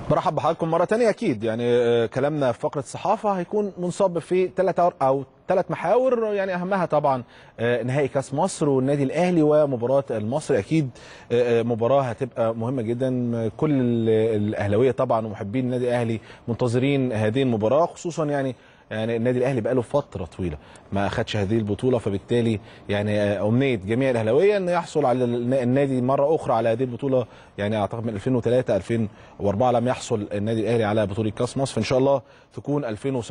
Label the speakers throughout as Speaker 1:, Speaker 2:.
Speaker 1: برحب بحضراتكم مرة تانية أكيد يعني آه، كلامنا في فقرة الصحافة هيكون منصب في ثلاث أو ثلاث محاور يعني أهمها طبعا آه، نهائي كأس مصر والنادي الأهلي ومباراة المصري أكيد آه، آه، مباراة هتبقى مهمة جدا كل ال- الأهلاوية طبعا ومحبين النادي الأهلي منتظرين هذه المباراة خصوصا يعني يعني النادي الاهلي بقاله فتره طويله ما اخدش هذه البطوله فبالتالي يعني آه، امنيه جميع الاهلاويه ان يحصل على ال- النادي مره اخرى على هذه البطوله يعني اعتقد من 2003 2004 لم يحصل النادي الاهلي على بطوله كاس مصر فان شاء الله تكون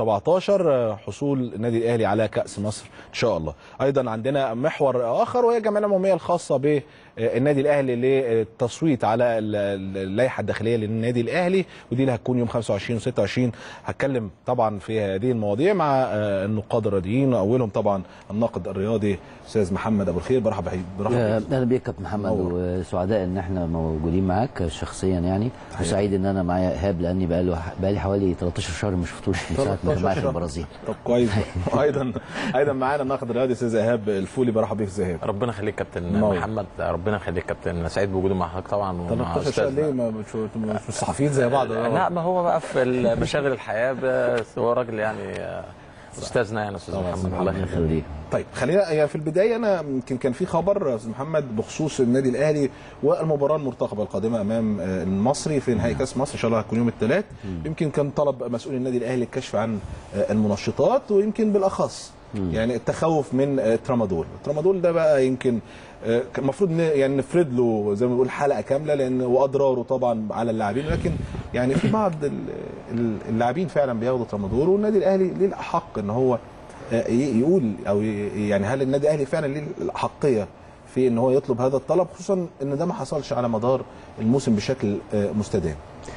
Speaker 1: 2017 آه، حصول النادي الاهلي على كاس مصر ان شاء الله ايضا عندنا محور اخر وهي الجمعيه العموميه الخاصه بالنادي الاهلي للتصويت على ال- ال- اللائحه الداخليه للنادي الاهلي ودي اللي هتكون يوم 25 و26 هتكلم طبعا في هذه المواضيع مع آه، النقاد الرياضيين اولهم طبعا الناقد الرياضي استاذ محمد ابو الخير برحب بحي- برحب
Speaker 2: يا
Speaker 1: بيك.
Speaker 2: اهلا بيك يا كابتن محمد
Speaker 1: نور.
Speaker 2: وسعداء ان احنا موجودين معاك شخصيا يعني وسعيد ان انا معايا ايهاب لاني بقى له بقى لي حوالي 13 شهر ما شفتوش من ساعه ما كان معايا في
Speaker 1: 13
Speaker 2: البرازيل
Speaker 1: طب كويس ايضا ايضا معانا الناقد الرياضي استاذ ايهاب الفولي برحب بيك استاذ ايهاب
Speaker 3: ربنا يخليك كابتن
Speaker 1: نور.
Speaker 3: محمد ربنا يخليك كابتن سعيد بوجودي مع حضرتك طبعا ومع
Speaker 1: 13 شهر ليه
Speaker 3: استاذنا
Speaker 1: ما مش مش مش صحفيين زي بعض
Speaker 3: لا ما هو بقى في مشاغل الحياه بس هو راجل يعني آه، استاذنا يعني استاذ
Speaker 1: طبعا،
Speaker 3: محمد
Speaker 1: أستاذ
Speaker 3: الله
Speaker 2: الله
Speaker 3: يخليك
Speaker 2: يخليك
Speaker 1: طيب خلينا يعني في البدايه انا يمكن كان في خبر يا استاذ محمد بخصوص النادي الاهلي والمباراه المرتقبه القادمه امام آه، المصري في نهائي كاس مصر ان شاء الله هتكون يوم الثلاث يمكن كان طلب مسؤول النادي الاهلي الكشف عن آه، المنشطات ويمكن بالاخص يعني التخوف من آه، ترامادول الترامادول ده بقى يمكن آه، كان المفروض ن- يعني نفرد له زي ما بنقول حلقه كامله لان واضراره طبعا على اللاعبين لكن يعني في بعض ال- ال- اللاعبين فعلا بياخدوا ترامادول والنادي الاهلي ليه الاحق ان هو آه، ي- يقول او ي- يعني هل النادي الاهلي فعلا ليه الاحقيه في ان هو يطلب هذا الطلب خصوصا ان ده ما حصلش على مدار الموسم بشكل آه، مستدام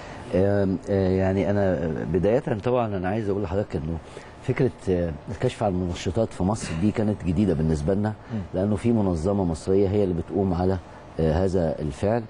Speaker 2: آم، آه، يعني انا بدايه طبعا انا عايز اقول لحضرتك انه فكره آه، الكشف عن المنشطات في مصر دي كانت جديده بالنسبه لنا لانه في منظمه مصريه هي اللي بتقوم على آه، هذا الفعل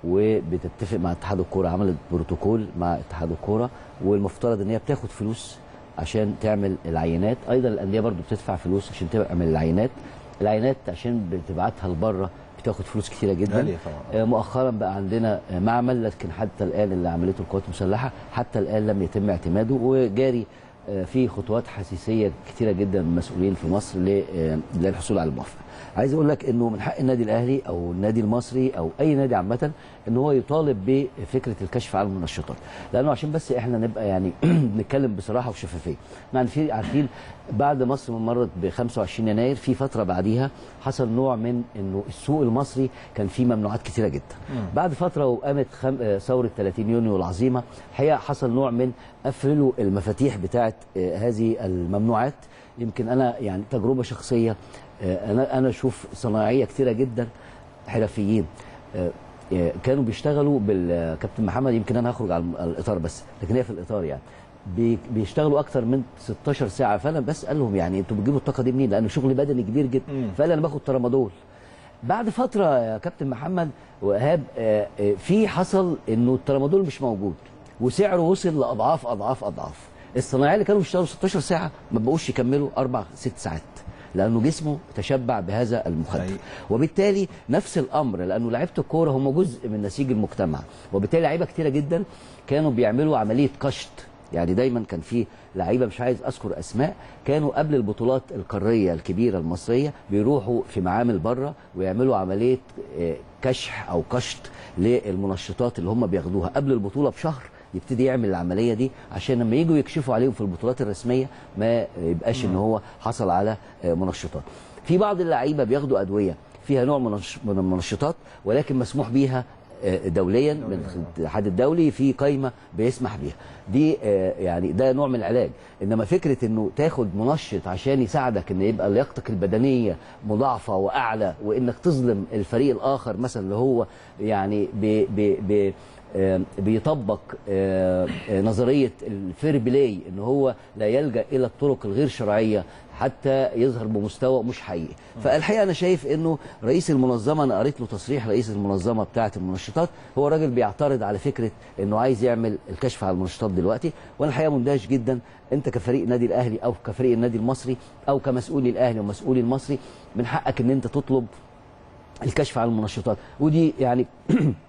Speaker 2: وبتتفق مع اتحاد الكوره عملت بروتوكول مع اتحاد الكوره والمفترض ان هي بتاخد فلوس عشان تعمل العينات ايضا الانديه برضو بتدفع فلوس عشان تعمل العينات العينات عشان بتبعتها لبره بتاخد فلوس كتيره جدا
Speaker 1: غالية طبعا.
Speaker 2: آه، مؤخرا بقى عندنا آه، معمل لكن حتى الان اللي عملته القوات المسلحه حتى الان لم يتم اعتماده وجاري آه، في خطوات حسيسيه كتيره جدا من المسؤولين في مصر ل- آه، للحصول على الموافقه. عايز اقول لك انه من حق النادي الاهلي او النادي المصري او اي نادي عامه ان هو يطالب بفكره الكشف عن المنشطات لانه عشان بس احنا نبقى يعني نتكلم بصراحه وشفافيه احنا عارفين عارفين بعد مصر ما مرت ب 25 يناير في فتره بعديها حصل نوع من انه السوق المصري كان فيه ممنوعات كتيره جدا بعد فتره وقامت خم... آه، ثوره 30 يونيو العظيمه الحقيقه حصل نوع من قفلوا المفاتيح بتاعه آه، هذه الممنوعات يمكن انا يعني تجربه شخصيه آه، انا انا اشوف صناعيه كتيره جدا حرفيين آه، آه، كانوا بيشتغلوا بالكابتن محمد يمكن انا هخرج على الاطار بس لكن هي في الاطار يعني بي- بيشتغلوا اكتر من 16 ساعه فانا بسالهم يعني انتوا بتجيبوا الطاقه دي منين لانه شغل بدني كبير جدا فقال لي انا باخد ترامادول بعد فتره يا كابتن محمد وايهاب آه، آه، في حصل انه الترامادول مش موجود وسعره وصل لاضعاف اضعاف اضعاف الصناعيه اللي كانوا بيشتغلوا 16 ساعه ما بقوش يكملوا اربع ست ساعات لانه جسمه تشبع بهذا المخدر
Speaker 1: حقيقي.
Speaker 2: وبالتالي نفس الامر لانه لعيبه الكوره هم جزء من نسيج المجتمع وبالتالي لعيبه كتيره جدا كانوا بيعملوا عمليه قشط يعني دايما كان في لعيبه مش عايز اذكر اسماء كانوا قبل البطولات القاريه الكبيره المصريه بيروحوا في معامل بره ويعملوا عمليه آه، كشح او قشط للمنشطات اللي هم بياخدوها قبل البطوله بشهر يبتدي يعمل العمليه دي عشان لما يجوا يكشفوا عليهم في البطولات الرسميه ما يبقاش ان هو حصل على آه، منشطات في بعض اللعيبه بياخدوا ادويه فيها نوع من الش- من المنشطات ولكن مسموح بيها آه، دوليا من الاتحاد الدولي في قائمه بيسمح بيها دي آه، يعني ده نوع من العلاج انما فكره انه تاخد منشط عشان يساعدك ان يبقى لياقتك البدنيه مضاعفه واعلى وانك تظلم الفريق الاخر مثلا اللي هو يعني ب ب ب آه، بيطبق آه، آه، نظريه الفير بلاي ان هو لا يلجا الى الطرق الغير شرعيه حتى يظهر بمستوى مش حقيقي فالحقيقه انا شايف انه رئيس المنظمه انا قريت له تصريح رئيس المنظمه بتاعه المنشطات هو راجل بيعترض على فكره انه عايز يعمل الكشف على المنشطات دلوقتي وانا الحقيقه مندهش جدا انت كفريق النادي الاهلي او كفريق النادي المصري او كمسؤول الاهلي ومسؤول المصري من حقك ان انت تطلب الكشف على المنشطات ودي يعني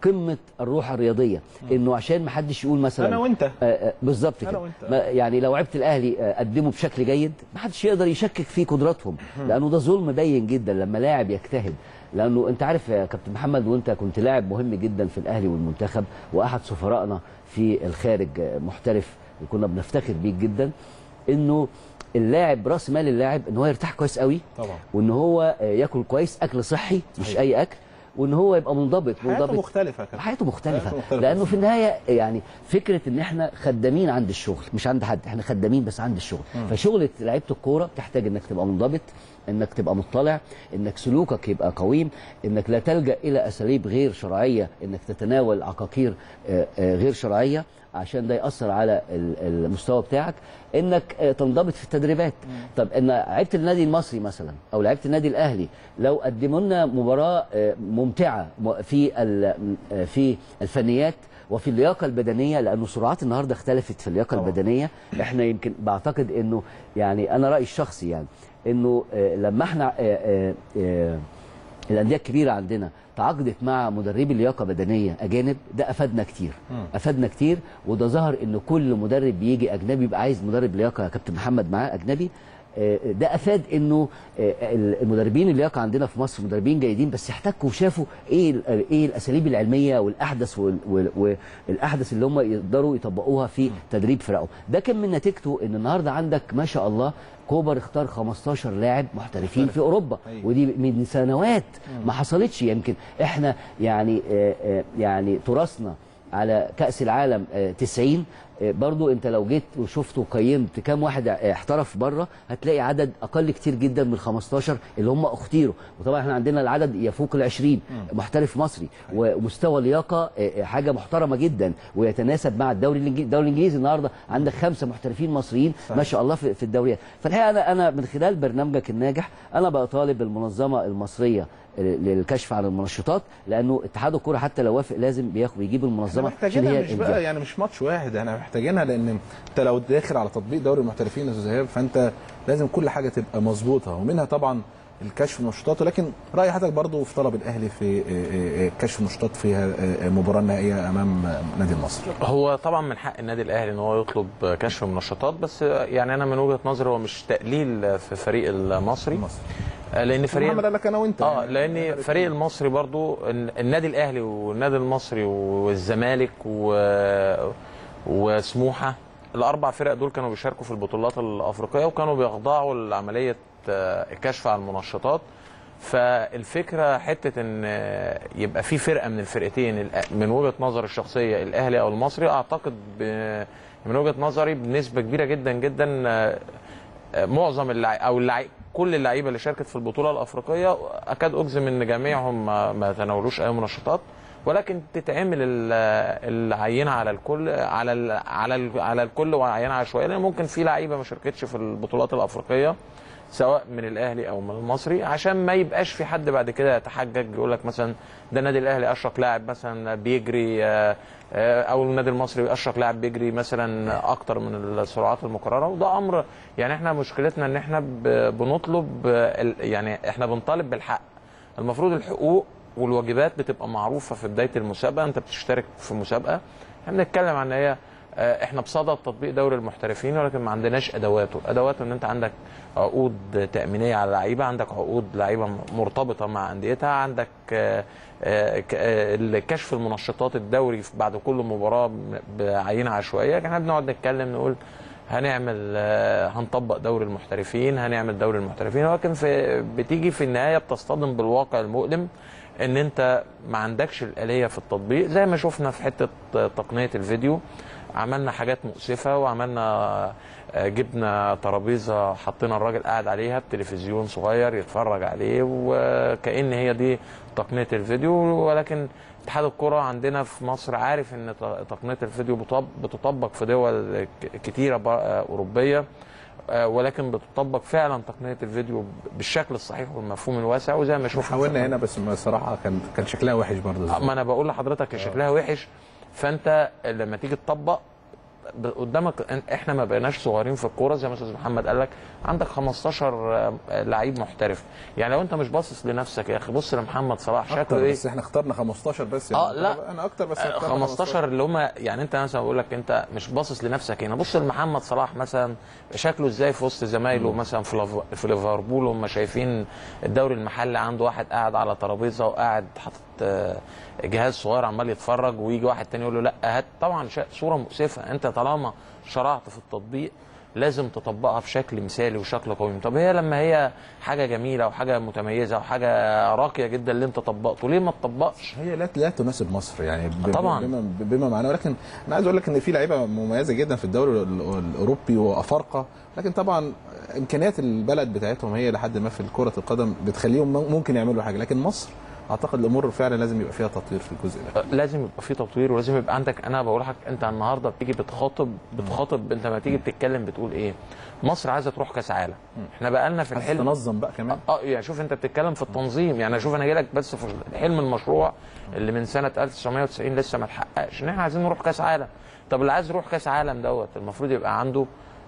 Speaker 2: قمه الروح الرياضيه انه عشان ما حدش يقول مثلا
Speaker 1: أنا وأنت.
Speaker 2: آه، آه، بالظبط
Speaker 1: أنا
Speaker 2: كده
Speaker 1: وأنت.
Speaker 2: ما- يعني لو لعيبه الاهلي آه، قدموا بشكل جيد ما حدش يقدر يشكك في قدراتهم لانه ده ظلم باين جدا لما لاعب يجتهد لانه انت عارف يا كابتن محمد وانت كنت لاعب مهم جدا في الاهلي والمنتخب واحد سفرائنا في الخارج آه، محترف وكنا بنفتخر بيك جدا انه اللاعب راس مال اللاعب ان هو يرتاح كويس قوي
Speaker 1: طبعا
Speaker 2: وان هو آه، ياكل كويس اكل صحي مش
Speaker 1: صحيح.
Speaker 2: اي اكل وان هو يبقى منضبط
Speaker 1: حياته
Speaker 2: منضبط
Speaker 1: مختلفة كده
Speaker 2: حياته مختلفة
Speaker 1: حياته مختلفة.
Speaker 2: لأنه في النهاية يعني فكرة إن إحنا خدامين عند الشغل مش عند حد إحنا خدامين بس عند الشغل فشغلة لعيبة الكورة بتحتاج إنك تبقى منضبط إنك تبقى مطلع إنك سلوكك يبقى قويم إنك لا تلجأ إلى أساليب غير شرعية إنك تتناول عقاقير آه، آه، غير شرعية عشان ده يأثر على ال- المستوى بتاعك انك آه، تنضبط في التدريبات طب ان لعيبه النادي المصري مثلا او لعيبه النادي الاهلي لو قدموا لنا مباراه آه، ممتعه م- في ال- آه، في الفنيات وفي اللياقه البدنيه لانه سرعات النهارده اختلفت في اللياقه
Speaker 1: طبعا.
Speaker 2: البدنيه احنا يمكن بعتقد انه يعني انا رايي الشخصي يعني انه آه، لما احنا آه، آه، آه، الانديه الكبيره عندنا تعاقدت مع مدربي لياقه بدنيه اجانب ده افادنا كتير افادنا كتير وده ظهر ان كل مدرب بيجي اجنبي يبقى عايز مدرب لياقه يا كابتن محمد معاه اجنبي آه، ده افاد انه آه، المدربين اللياقه عندنا في مصر مدربين جيدين بس احتكوا وشافوا ايه ال- ايه الاساليب العلميه والاحدث وال- وال- والاحدث اللي هم يقدروا يطبقوها في تدريب فرقهم ده كان من نتيجته ان النهارده عندك ما شاء الله كوبر اختار 15 لاعب محترفين في اوروبا
Speaker 1: أيوة.
Speaker 2: ودي من سنوات ما حصلتش يمكن احنا يعني آه، آه، يعني تراثنا على كأس العالم آه، 90 آه، برضو انت لو جيت وشفت وقيمت كام واحد آه، احترف بره هتلاقي عدد اقل كتير جدا من ال 15 اللي هم اختيروا وطبعا احنا عندنا العدد يفوق ال 20 محترف مصري ومستوى لياقه آه، آه، حاجه محترمه جدا ويتناسب مع الدوري الانجليزي الدوري الانجليزي النهارده عندك خمسه محترفين مصريين ما شاء الله في في الدوريات فالحقيقه انا انا من خلال برنامجك الناجح انا بطالب المنظمه المصريه للكشف عن المنشطات لانه اتحاد الكوره حتى لو وافق لازم بياخد بيجيب
Speaker 1: احنا
Speaker 2: المنظمه عشان
Speaker 1: محتاجينها
Speaker 2: هي
Speaker 1: مش
Speaker 2: الإنجاز.
Speaker 1: بقى يعني مش ماتش واحد احنا محتاجينها لان انت لو داخل على تطبيق دوري المحترفين يا استاذ ايهاب فانت لازم كل حاجه تبقى مظبوطه ومنها طبعا الكشف النشاطات ولكن راي حضرتك برضو في طلب الاهلي في اه، اه، اه، كشف النشاطات في اه، اه، مباراه نهائيه امام اه، نادي النصر
Speaker 3: هو طبعا من حق النادي الاهلي ان هو يطلب كشف منشطات بس يعني انا من وجهه نظري هو مش تقليل في فريق المصري
Speaker 1: المصري.
Speaker 3: لان فريق
Speaker 1: محمد قال لك انا وانت
Speaker 3: اه
Speaker 1: يعني.
Speaker 3: لان فريق المصري برضو الن- النادي الاهلي والنادي المصري والزمالك و... وسموحه الاربع فرق دول كانوا بيشاركوا في البطولات الافريقيه وكانوا بيخضعوا لعمليه آه، الكشف عن المنشطات فالفكره حته ان آه، يبقى في فرقه من الفرقتين الأ- من وجهه نظري الشخصيه الاهلي او المصري اعتقد ب... من وجهه نظري بنسبه كبيره جدا جدا آه، معظم اللعي... او اللعي... كل اللعيبه اللي شاركت في البطوله الافريقيه اكاد اجزم ان جميعهم ما, ما تناولوش اي منشطات ولكن تتعمل ال- العينه على الكل على ال... على ال... على الكل وعينه عشوائيه لان ممكن في لعيبه ما شاركتش في البطولات الافريقيه سواء من الاهلي او من المصري عشان ما يبقاش في حد بعد كده يتحجج يقول لك مثلا ده النادي الاهلي اشرك لاعب مثلا بيجري آه، آه، او النادي المصري اشرك لاعب بيجري مثلا اكتر من السرعات المقرره وده امر يعني احنا مشكلتنا ان احنا ب- بنطلب آه، ال- يعني احنا بنطالب بالحق المفروض الحقوق والواجبات بتبقى معروفه في بدايه المسابقه انت بتشترك في مسابقه احنا بنتكلم عن ان هي آه، احنا بصدد تطبيق دوري المحترفين ولكن ما عندناش ادواته ادواته ان انت عندك عقود تامينيه على لعيبه عندك عقود لعيبه مرتبطه مع انديتها عندك آه، آه، ك- آه، كشف المنشطات الدوري في- بعد كل مباراه ب- بعينه عشوائيه احنا بنقعد نتكلم نقول هنعمل آه، هنطبق دوري المحترفين هنعمل دوري المحترفين ولكن في بتيجي في النهايه بتصطدم بالواقع المؤلم ان انت ما عندكش الاليه في التطبيق زي ما شفنا في حته تقنيه الفيديو عملنا حاجات مؤسفه وعملنا آه، جبنا ترابيزه حطينا الراجل قاعد عليها بتلفزيون صغير يتفرج عليه وكأن هي دي تقنيه الفيديو ولكن اتحاد الكره عندنا في مصر عارف ان ت- تقنيه الفيديو بتطب- بتطبق في دول ك- كتيره بر- آه، اوروبيه آه، ولكن بتطبق فعلا تقنيه الفيديو بالشكل الصحيح والمفهوم الواسع وزي ما
Speaker 1: احنا
Speaker 3: شفنا
Speaker 1: حاولنا هنا بس الصراحه كان كان شكلها وحش برضه
Speaker 3: ما انا بقول لحضرتك شكلها وحش فانت لما تيجي تطبق ب- قدامك إن- احنا ما بقيناش صغيرين في الكوره زي ما استاذ محمد قال لك عندك 15 آه، لعيب محترف يعني لو انت مش باصص لنفسك يا اخي بص لمحمد صلاح شكله
Speaker 4: اكتر
Speaker 3: ايه
Speaker 4: بس احنا اخترنا 15 بس
Speaker 3: آه، لا.
Speaker 4: انا اكتر بس
Speaker 3: آه،
Speaker 4: اخترنا
Speaker 3: 15 اللي هم يعني انت مثلا بقول لك انت مش باصص لنفسك هنا بص لمحمد صلاح مثلا شكله ازاي في وسط زمايله مثلا في ليف- في ليفربول هم شايفين الدوري المحلي عنده واحد قاعد على ترابيزه وقاعد حاطط آه، جهاز صغير عمال يتفرج ويجي واحد تاني يقول له لا هات طبعا شا- صوره مؤسفه انت طالما شرعت في التطبيق لازم تطبقها بشكل مثالي وشكل قويم طب هي لما هي حاجه جميله وحاجه متميزه وحاجه راقيه جدا اللي انت طبقته ليه ما تطبقش
Speaker 4: هي لا لا تناسب مصر يعني ب-
Speaker 3: طبعاً.
Speaker 4: بما, بما معناه ولكن انا عايز اقول لك ان في لعيبه مميزه جدا في الدوري ال- الاوروبي وافارقه لكن طبعا امكانيات البلد بتاعتهم هي لحد ما في كره القدم بتخليهم ممكن يعملوا حاجه لكن مصر اعتقد الامور فعلا لازم يبقى فيها تطوير في الجزء ده
Speaker 3: لازم يبقى في تطوير ولازم يبقى عندك انا بقول لك انت النهارده بتيجي بتخاطب بتخاطب انت لما تيجي بتتكلم بتقول ايه مصر عايزه تروح كاس عالم احنا بقالنا في
Speaker 4: عايز
Speaker 3: الحلم
Speaker 4: تنظم بقى كمان
Speaker 3: اه يعني شوف انت بتتكلم في التنظيم يعني شوف انا جاي لك بس في حلم المشروع اللي من سنه 1990 لسه ما اتحققش ان احنا عايزين نروح كاس عالم طب اللي عايز يروح كاس عالم دوت المفروض يبقى عنده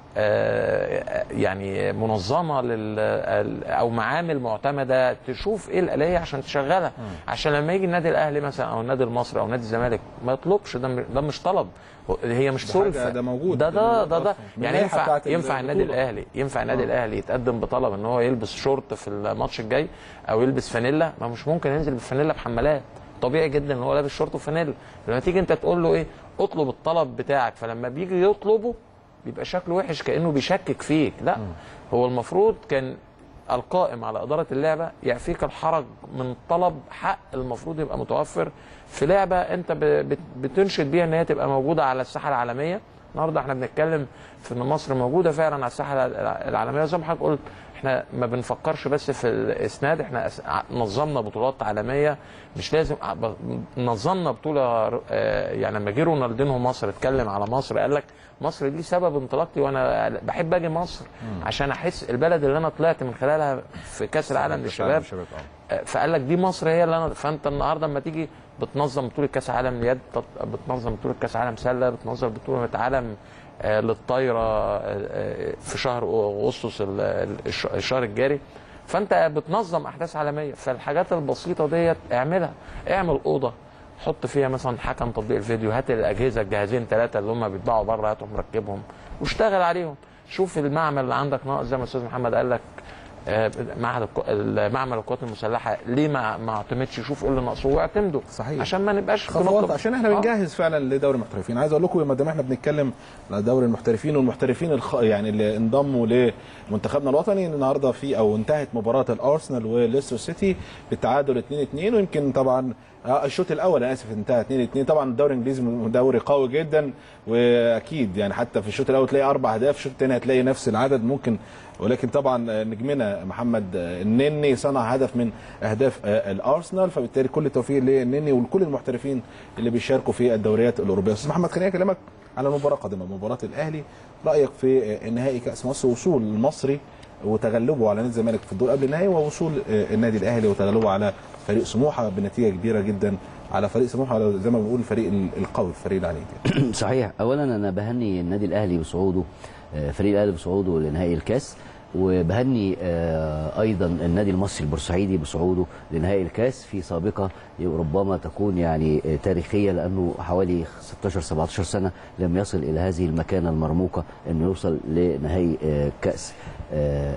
Speaker 3: آه، يعني منظمه لل او معامل معتمده تشوف ايه الاليه عشان تشغلها عشان لما يجي النادي الاهلي مثلا او النادي المصري او نادي الزمالك ما يطلبش ده م- ده مش طلب هي مش
Speaker 4: ده
Speaker 3: سلفه
Speaker 4: حاجة- ده موجود.
Speaker 3: ده ده ده, ده
Speaker 4: من
Speaker 3: يعني
Speaker 4: اللائحة
Speaker 3: ينفع
Speaker 4: بتاعت
Speaker 3: ينفع النادي
Speaker 4: البطولة.
Speaker 3: الاهلي ينفع النادي
Speaker 4: آه.
Speaker 3: الاهلي يتقدم بطلب ان هو يلبس شورت في الماتش الجاي او يلبس فانيلا ما مش ممكن ينزل بفانيلا بحمالات طبيعي جدا ان هو لابس شورت وفانيلا لما تيجي انت تقول له ايه اطلب الطلب بتاعك فلما بيجي يطلبه بيبقى شكله وحش كانه بيشكك فيك لا هو المفروض كان القائم على اداره اللعبه يعفيك الحرج من طلب حق المفروض يبقى متوفر في لعبه انت ب- بت- بتنشد بيها ان هي تبقى موجوده على الساحه العالميه النهارده احنا بنتكلم في ان مصر موجوده فعلا على الساحه الع- العالميه زي ما حضرتك قلت احنا ما بنفكرش بس في الاسناد احنا أس- ع- نظمنا بطولات عالميه مش لازم ع- ب- نظمنا بطوله آه، يعني لما جه رونالدينهو مصر اتكلم على مصر قال لك مصر دي سبب انطلاقتي وانا بحب اجي مصر عشان احس البلد اللي انا طلعت من خلالها في كاس العالم للشباب
Speaker 4: آه.
Speaker 3: فقال لك دي مصر هي اللي انا فانت النهارده لما تيجي بتنظم بطوله كاس عالم يد بتنظم بطوله كاس عالم سله بتنظم بطوله عالم آه، للطايره آه، آه، في شهر اغسطس ال- ال- الش- الشهر الجاري فانت بتنظم احداث عالميه فالحاجات البسيطه ديت اعملها اعمل اوضه حط فيها مثلا حكم تطبيق الفيديو هات الاجهزه الجهازين ثلاثه اللي هم بيتباعوا بره هاتهم ركبهم واشتغل عليهم شوف المعمل اللي عندك ناقص زي ما الاستاذ محمد قال لك آه، معهد الق- معمل القوات المسلحه ليه ما ما اعتمدش شوف ايه اللي ناقصه واعتمده
Speaker 4: صحيح.
Speaker 3: عشان ما نبقاش
Speaker 4: خطوات
Speaker 3: بنطلب-
Speaker 4: عشان احنا
Speaker 3: آه.
Speaker 4: بنجهز فعلا لدوري المحترفين عايز اقول لكم ما دام احنا بنتكلم على دوري المحترفين والمحترفين الخ... يعني اللي انضموا لمنتخبنا الوطني النهارده في او انتهت مباراه الارسنال وليستر سيتي بالتعادل 2-2 ويمكن طبعا آه، الشوط الاول انا اسف انتهى 2-2 طبعا الدوري الانجليزي دوري قوي جدا واكيد يعني حتى في الشوط الاول تلاقي اربع اهداف الشوط الثاني هتلاقي نفس العدد ممكن ولكن طبعا نجمنا محمد النني صنع هدف من اهداف الارسنال فبالتالي كل التوفيق للنني ولكل المحترفين اللي بيشاركوا في الدوريات الاوروبيه استاذ محمد خليني اكلمك على مباراه قادمه مباراه الاهلي رايك في نهائي كاس مصر وصول المصري وتغلبه على نادي الزمالك في الدور قبل النهائي ووصول النادي الاهلي وتغلبه على فريق سموحه بنتيجه كبيره جدا على فريق سموحه زي ما بنقول الفريق القوي الفريق العنيد
Speaker 2: صحيح اولا انا بهني النادي الاهلي بصعوده آه، فريق الاهلي بصعوده لنهائي الكاس وبهني آه، ايضا النادي المصري البورسعيدي بصعوده لنهائي الكاس في سابقه ربما تكون يعني آه، تاريخيه لانه حوالي 16 17 سنه لم يصل الى هذه المكانه المرموقه انه يوصل لنهائي آه، كاس آه،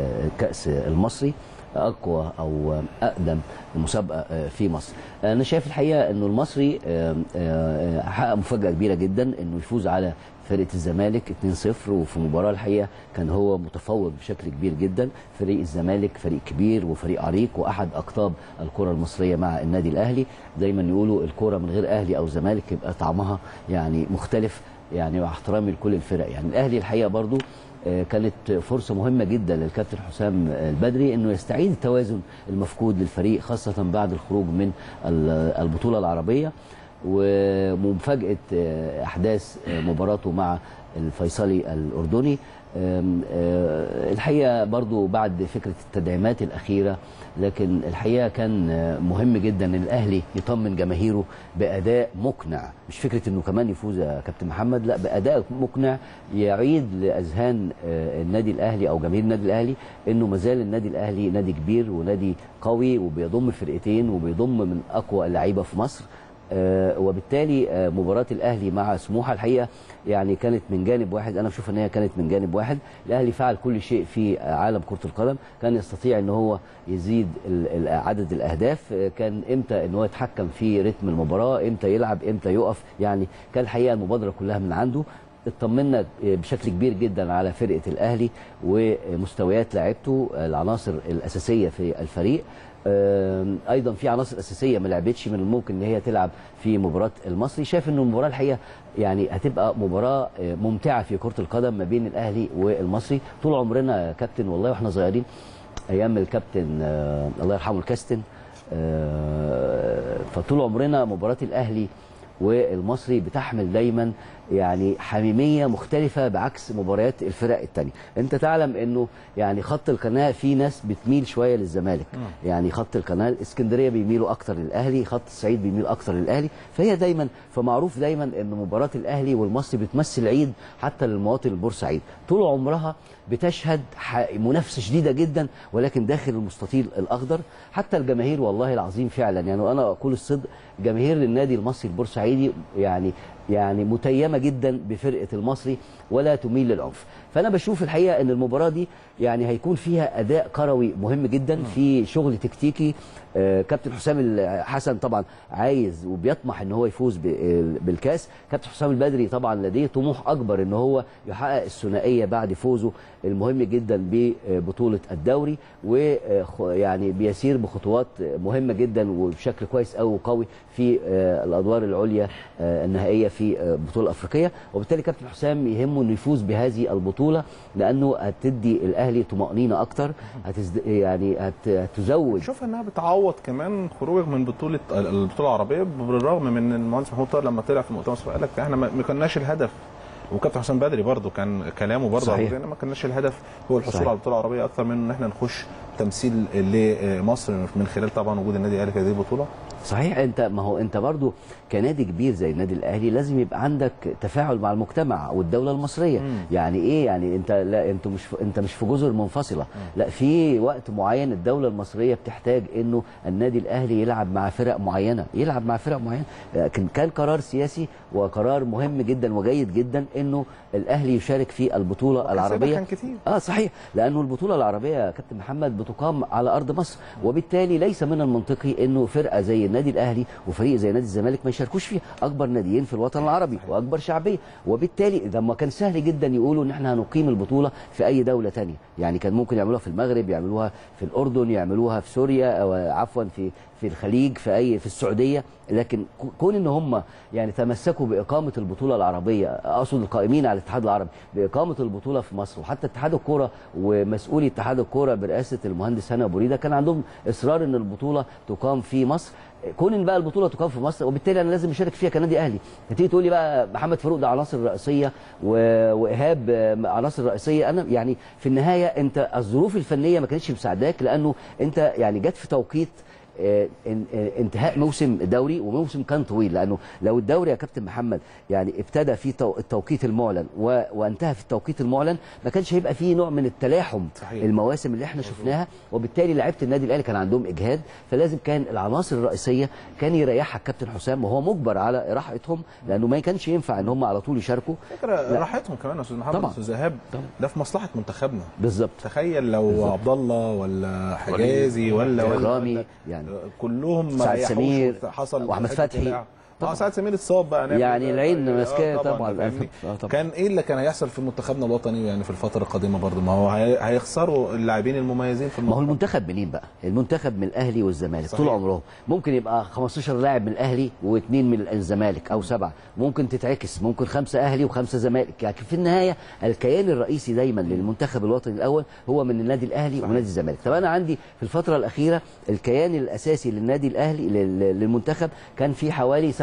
Speaker 2: الكاس المصري اقوى او اقدم مسابقه آه، في مصر انا شايف الحقيقه انه المصري آه، آه، حقق مفاجاه كبيره جدا انه يفوز على فرقه الزمالك 2-0 وفي مباراه الحقيقه كان هو متفوق بشكل كبير جدا فريق الزمالك فريق كبير وفريق عريق واحد اقطاب الكره المصريه مع النادي الاهلي دايما يقولوا الكره من غير اهلي او زمالك يبقى طعمها يعني مختلف يعني مع احترامي لكل الفرق يعني الاهلي الحقيقه برضو آه، كانت فرصة مهمة جدا للكابتن حسام البدري انه يستعيد التوازن المفقود للفريق خاصة بعد الخروج من ال- البطولة العربية ومفاجأة آه، احداث آه، مباراته مع الفيصلي الاردني أم، آه، الحقيقه برضو بعد فكره التدعيمات الاخيره لكن الحقيقه كان آه، مهم جدا ان الاهلي يطمن جماهيره باداء مقنع مش فكره انه كمان يفوز يا كابتن محمد لا باداء مقنع يعيد لاذهان آه، النادي الاهلي او جماهير النادي الاهلي انه ما زال النادي الاهلي نادي كبير ونادي قوي وبيضم فرقتين وبيضم من اقوى اللعيبه في مصر آه، وبالتالي آه، مباراة الأهلي مع سموحة الحقيقة يعني كانت من جانب واحد أنا بشوف إن هي كانت من جانب واحد الأهلي فعل كل شيء في آه، عالم كرة القدم كان يستطيع إن هو يزيد ال- ال- عدد الأهداف آه، كان إمتى إن هو يتحكم في رتم المباراة إمتى يلعب إمتى يقف يعني كان الحقيقة المبادرة كلها من عنده اطمنا بشكل كبير جدا على فرقه الاهلي ومستويات لاعيبته العناصر الاساسيه في الفريق آم، ايضا في عناصر اساسيه ما لعبتش من الممكن ان هي تلعب في مباراه المصري شايف ان المباراه الحقيقه يعني هتبقى مباراه آه، ممتعه في كره القدم ما بين الاهلي والمصري طول عمرنا يا كابتن والله واحنا صغيرين ايام الكابتن آه، الله يرحمه الكاستن آه، فطول عمرنا مباراه الاهلي والمصري بتحمل دايما يعني حميميه مختلفه بعكس مباريات الفرق الثانيه انت تعلم انه يعني خط القناه في ناس بتميل شويه للزمالك يعني خط القناه الاسكندريه بيميلوا اكتر للاهلي خط الصعيد بيميل اكتر للاهلي فهي دايما فمعروف دايما ان مباراه الاهلي والمصري بتمثل عيد حتى للمواطن البورسعيد طول عمرها بتشهد ح- منافسه شديده جدا ولكن داخل المستطيل الاخضر حتى الجماهير والله العظيم فعلا يعني وانا اقول الصدق جماهير النادي المصري البورسعيدي يعني يعني متيمه جدا بفرقه المصري ولا تميل للعنف فانا بشوف الحقيقه ان المباراه دي يعني هيكون فيها اداء كروي مهم جدا في شغل تكتيكي آه، كابتن حسام الحسن طبعا عايز وبيطمح ان هو يفوز ب- آه، بالكاس كابتن حسام البدري طبعا لديه طموح اكبر ان هو يحقق الثنائيه بعد فوزه المهم جدا ببطوله الدوري ويعني بيسير بخطوات مهمه جدا وبشكل كويس قوي وقوي في آه، الادوار العليا آه، النهائيه في آه، البطوله الافريقيه وبالتالي كابتن حسام يهمه انه يفوز بهذه البطوله لانه هتدي الاهلي طمانينه اكتر هتزد يعني هت- هتزود
Speaker 4: شوف انها بتعوض كمان خروجك من بطوله البطوله العربيه بالرغم من ان المهندس محمود طاهر لما طلع في المؤتمر الصحفي قال لك احنا ما ما كناش الهدف وكابتن حسام بدري برضه كان كلامه برضه
Speaker 2: صحيح.
Speaker 4: على ما كناش الهدف هو الحصول
Speaker 2: صحيح.
Speaker 4: على البطوله العربيه اكثر من ان احنا نخش تمثيل لمصر من خلال طبعا وجود النادي الاهلي في هذه البطوله
Speaker 2: صحيح انت ما هو انت برضو كنادي كبير زي النادي الاهلي لازم يبقى عندك تفاعل مع المجتمع والدوله المصريه
Speaker 4: مم.
Speaker 2: يعني ايه يعني انت لا انت مش في انت مش في جزر منفصله لا في وقت معين الدوله المصريه بتحتاج انه النادي الاهلي يلعب مع فرق معينه يلعب مع فرق معينه لكن كان قرار سياسي وقرار مهم جدا وجيد جدا انه الاهلي يشارك في البطوله
Speaker 4: وحسابها
Speaker 2: العربيه
Speaker 4: كان كتير.
Speaker 2: اه صحيح لانه البطوله العربيه يا كابتن محمد بتقام على ارض مصر وبالتالي ليس من المنطقي انه فرقه زي النادي الاهلي وفريق زي نادي الزمالك ما يشاركوش فيها اكبر ناديين في الوطن العربي واكبر شعبيه وبالتالي ده ما كان سهل جدا يقولوا ان احنا هنقيم البطوله في اي دوله تانية يعني كان ممكن يعملوها في المغرب يعملوها في الاردن يعملوها في سوريا او عفوا في في الخليج في اي في السعوديه لكن كون ان هم يعني تمسكوا باقامه البطوله العربيه اقصد القائمين على الاتحاد العربي باقامه البطوله في مصر وحتى اتحاد الكوره ومسؤولي اتحاد الكوره برئاسه المهندس هاني ابو ريده كان عندهم اصرار ان البطوله تقام في مصر كون ان بقى البطوله تقام في مصر وبالتالي انا لازم اشارك فيها كنادي اهلي هتيجي تقول لي بقى محمد فاروق ده عناصر رئيسيه و- وايهاب آه، عناصر رئيسيه انا يعني في النهايه انت الظروف الفنيه ما كانتش مساعداك لانه انت يعني جت في توقيت آه، ان- آه، انتهاء موسم دوري وموسم كان طويل لانه لو الدوري يا كابتن محمد يعني ابتدى في تو- التوقيت المعلن و- وانتهى في التوقيت المعلن ما كانش هيبقى فيه نوع من التلاحم
Speaker 4: صحيح.
Speaker 2: المواسم اللي احنا شفناها وبالتالي لعيبه النادي الاهلي كان عندهم اجهاد فلازم كان العناصر الرئيسيه كان يريحها الكابتن حسام وهو مجبر على راحتهم لانه ما كانش ينفع ان هم على طول يشاركوا
Speaker 4: فكره
Speaker 2: لا.
Speaker 4: راحتهم كمان يا استاذ محمد
Speaker 2: طبعا.
Speaker 4: استاذ ايهاب
Speaker 2: طبعا.
Speaker 4: ده في مصلحه منتخبنا
Speaker 2: بالظبط
Speaker 4: تخيل لو
Speaker 2: بالظبط.
Speaker 4: عبد الله ولا حجازي ولا ولا
Speaker 2: إكرامي،
Speaker 4: ولا
Speaker 2: يعني
Speaker 4: كلهم ما
Speaker 2: سعد
Speaker 4: ريحوش
Speaker 2: سمير
Speaker 4: حصل
Speaker 2: وأحمد
Speaker 4: حتة
Speaker 2: فتحي.
Speaker 4: دلع.
Speaker 2: طبعا.
Speaker 4: اه سعد سمير اتصاب بقى نعمل
Speaker 2: يعني
Speaker 4: بقى-
Speaker 2: العين
Speaker 4: آه
Speaker 2: ماسكاه طبعا.
Speaker 4: فاهمني؟
Speaker 2: آه طبعا.
Speaker 4: كان ايه اللي كان هيحصل في منتخبنا الوطني يعني في الفتره القادمه برضه ما هو هي- هيخسروا اللاعبين المميزين في
Speaker 2: ما هو
Speaker 4: المنتخب
Speaker 2: المنتخب منين بقى؟ المنتخب من الاهلي والزمالك
Speaker 4: صحيح.
Speaker 2: طول عمرهم ممكن يبقى 15 لاعب من الاهلي واثنين من الزمالك او سبعه ممكن تتعكس ممكن خمسه اهلي وخمسه زمالك يعني في النهايه الكيان الرئيسي دايما للمنتخب الوطني الاول هو من النادي الاهلي ونادي الزمالك طب انا عندي في الفتره الاخيره الكيان الاساسي للنادي الاهلي لل- للمنتخب كان في حوالي سبع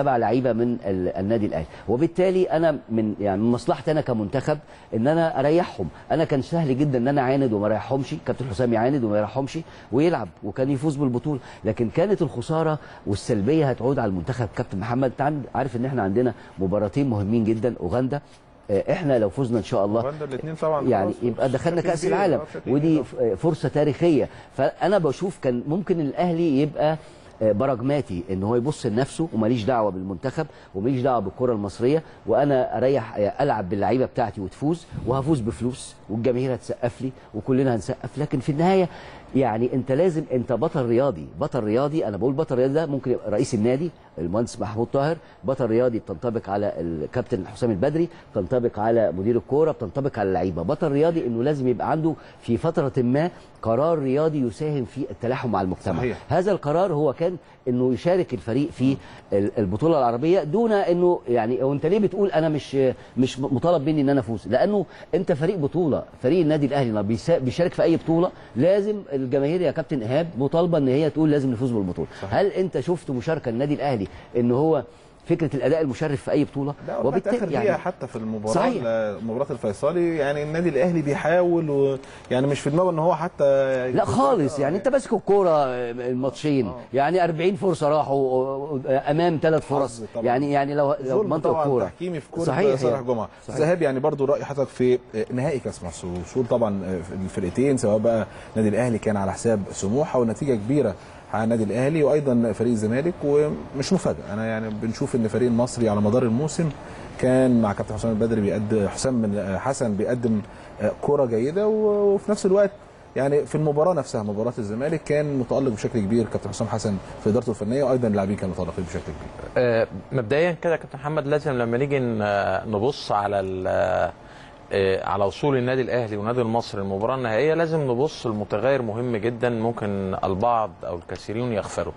Speaker 2: سبع لعيبه من ال- النادي الاهلي وبالتالي انا من يعني من مصلحتي انا كمنتخب ان انا اريحهم انا كان سهل جدا ان انا اعاند وما اريحهمش كابتن حسام يعاند وما يريحهمش ويلعب وكان يفوز بالبطوله لكن كانت الخساره والسلبيه هتعود على المنتخب كابتن محمد انت عند- عارف ان احنا عندنا مباراتين مهمين جدا اوغندا آه، احنا لو فزنا ان شاء الله
Speaker 4: اوغندا الاثنين طبعا
Speaker 2: يعني
Speaker 4: خلاص
Speaker 2: يبقى دخلنا
Speaker 4: بشكل
Speaker 2: كاس
Speaker 4: كبير،
Speaker 2: العالم
Speaker 4: آه، بشكل
Speaker 2: ودي
Speaker 4: كبير.
Speaker 2: ف- فرصه تاريخيه فانا بشوف كان ممكن الاهلي يبقى آه، براجماتي ان هو يبص لنفسه وماليش دعوه بالمنتخب وماليش دعوه بالكره المصريه وانا اريح آه، العب باللعيبه بتاعتي وتفوز وهفوز بفلوس والجماهير هتسقف لي وكلنا هنسقف لكن في النهايه يعني انت لازم انت بطل رياضي بطل رياضي انا بقول بطل رياضي ده ممكن يبقى رئيس النادي المهندس محمود طاهر بطل رياضي بتنطبق على الكابتن حسام البدري بتنطبق على مدير الكوره بتنطبق على اللعيبه بطل رياضي انه لازم يبقى عنده في فتره ما قرار رياضي يساهم في التلاحم مع المجتمع
Speaker 4: صحيح.
Speaker 2: هذا القرار هو كان انه يشارك الفريق في ال- البطوله العربيه دون انه يعني هو انت ليه بتقول انا مش مش مطالب مني ان انا افوز لانه انت فريق بطوله فريق النادي الاهلي لما بيسا- بيشارك في اي بطوله لازم الجماهير يا كابتن ايهاب مطالبه ان هي تقول لازم نفوز بالبطوله هل انت شفت مشاركه النادي الاهلي ان هو فكره الاداء المشرف في اي بطوله
Speaker 4: لا وبالتالي اخر دقيقه حتى في المباراه
Speaker 2: صحيح.
Speaker 4: ال- مباراه الفيصلي يعني النادي الاهلي بيحاول ويعني مش في دماغه ان هو حتى
Speaker 2: لا خالص يعني انت ماسك الكوره الماتشين يعني 40 فرصه راحوا امام ثلاث فرص
Speaker 4: حظ طبعاً.
Speaker 2: يعني يعني لو لو
Speaker 4: ظلم
Speaker 2: منطق
Speaker 4: طبعا
Speaker 2: الكوره
Speaker 4: تحكيمي في كوره
Speaker 2: صحيح
Speaker 4: صالح
Speaker 2: يعني.
Speaker 4: جمعه
Speaker 2: صحيح.
Speaker 4: ذهاب يعني برضو راي حضرتك في نهائي كاس مصر وصول طبعا الفرقتين سواء بقى النادي الاهلي كان على حساب سموحه ونتيجه كبيره على النادي الاهلي وايضا فريق الزمالك ومش مفاجاه انا يعني بنشوف ان فريق المصري على مدار الموسم كان مع كابتن حسام البدري بيقدم حسام بن حسن بيقدم كره جيده وفي نفس الوقت يعني في المباراه نفسها مباراه الزمالك كان متالق بشكل كبير كابتن حسام حسن في ادارته الفنيه وايضا اللاعبين كانوا متالقين بشكل كبير
Speaker 3: آه، مبدئيا كده يا كابتن محمد لازم لما نيجي ن- نبص على ال- آه، على وصول النادي الاهلي والنادي المصري للمباراه النهائيه لازم نبص لمتغير مهم جدا ممكن البعض او الكثيرين يغفلوا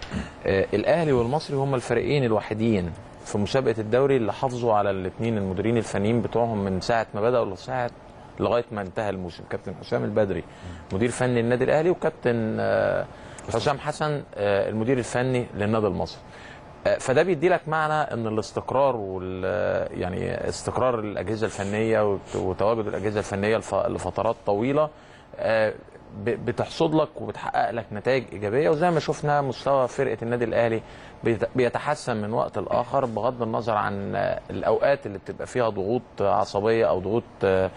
Speaker 3: آه، الاهلي والمصري هم الفريقين الوحيدين في مسابقه الدوري اللي حافظوا على الاثنين المديرين الفنيين بتوعهم من ساعه ما بداوا لساعه لغايه ما انتهى الموسم كابتن حسام البدري مدير فني النادي الاهلي وكابتن آه، حسام حسن آه، المدير الفني للنادي المصري آه، فده بيدي لك معنى ان الاستقرار وال يعني استقرار الاجهزه الفنيه وت- وتواجد الاجهزه الفنيه لف- لفترات طويله آه، ب- بتحصد لك وبتحقق لك نتائج ايجابيه وزي ما شفنا مستوى فرقه النادي الاهلي بيت- بيتحسن من وقت لاخر بغض النظر عن آه، الاوقات اللي بتبقى فيها ضغوط عصبيه او ضغوط آه،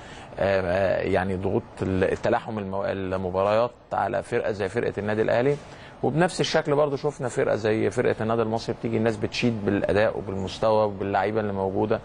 Speaker 3: آه، يعني ضغوط التلاحم المو- المباريات على فرقه زي فرقه النادي الاهلي وبنفس الشكل برضو شفنا فرقه زي فرقه النادي المصري بتيجي الناس بتشيد بالاداء وبالمستوى وباللعيبه اللي موجوده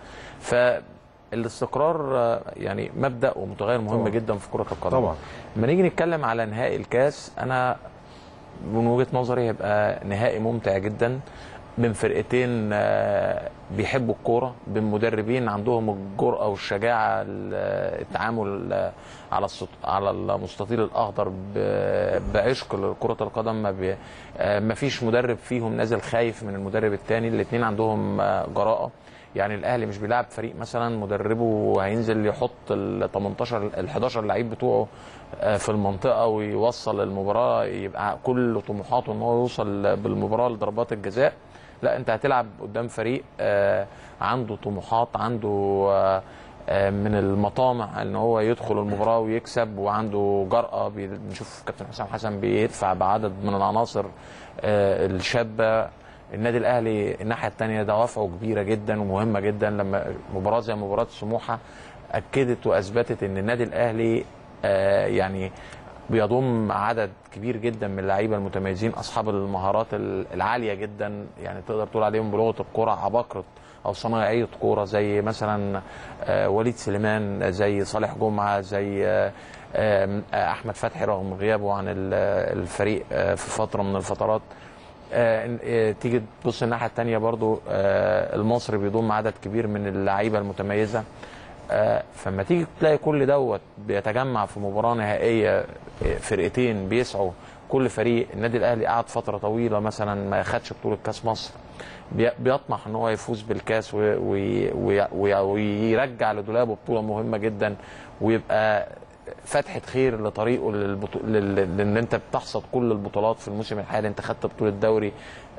Speaker 3: فالاستقرار آه، يعني مبدا ومتغير مهم
Speaker 4: طبعاً.
Speaker 3: جدا في كره القدم
Speaker 4: طبعا
Speaker 3: لما نيجي نتكلم على نهائي الكاس انا من وجهه نظري هيبقى نهائي ممتع جدا بين فرقتين آه، بيحبوا الكوره بين مدربين عندهم الجرأه والشجاعه ال- التعامل آه، على السط... على المستطيل الاخضر ب- بعشق لكره القدم ما, بي... آه، ما فيش مدرب فيهم نازل خايف من المدرب الثاني الاثنين عندهم آه، جراءه يعني الاهلي مش بيلعب فريق مثلا مدربه هينزل يحط ال 18 ال 11 لعيب بتوعه آه، في المنطقه ويوصل المباراه يبقى كل طموحاته ان هو يوصل بالمباراه لضربات الجزاء لا انت هتلعب قدام فريق آه، عنده طموحات عنده آه، آه، من المطامع ان هو يدخل المباراه ويكسب وعنده جرأه بي- بنشوف كابتن حسام حسن بيدفع بعدد من العناصر آه، الشابه النادي الاهلي الناحيه الثانيه دوافعه كبيره جدا ومهمه جدا لما مباراه زي مباراه سموحه اكدت واثبتت ان النادي الاهلي آه، يعني بيضم عدد كبير جدا من اللعيبه المتميزين اصحاب المهارات ال- العاليه جدا يعني تقدر تقول عليهم بلغه الكره عباقره او صنايعيه كوره زي مثلا آه، وليد سليمان زي صالح جمعه زي آه، آه، احمد فتحي رغم غيابه عن ال- الفريق آه، في فتره من الفترات آه، آه، تيجي تبص الناحيه الثانيه برضو آه، المصري بيضم عدد كبير من اللعيبه المتميزه آه، فما تيجي تلاقي كل دوت بيتجمع في مباراه نهائيه آه، فرقتين بيسعوا كل فريق النادي الاهلي قعد فتره طويله مثلا ما خدش بطوله كاس مصر بي- بيطمح ان هو يفوز بالكاس و- وي- وي- وي- ويرجع لدولابه بطوله مهمه جدا ويبقى فتحه خير لطريقه للبطو... لل... لان انت بتحصد كل البطولات في الموسم الحالي انت خدت بطوله دوري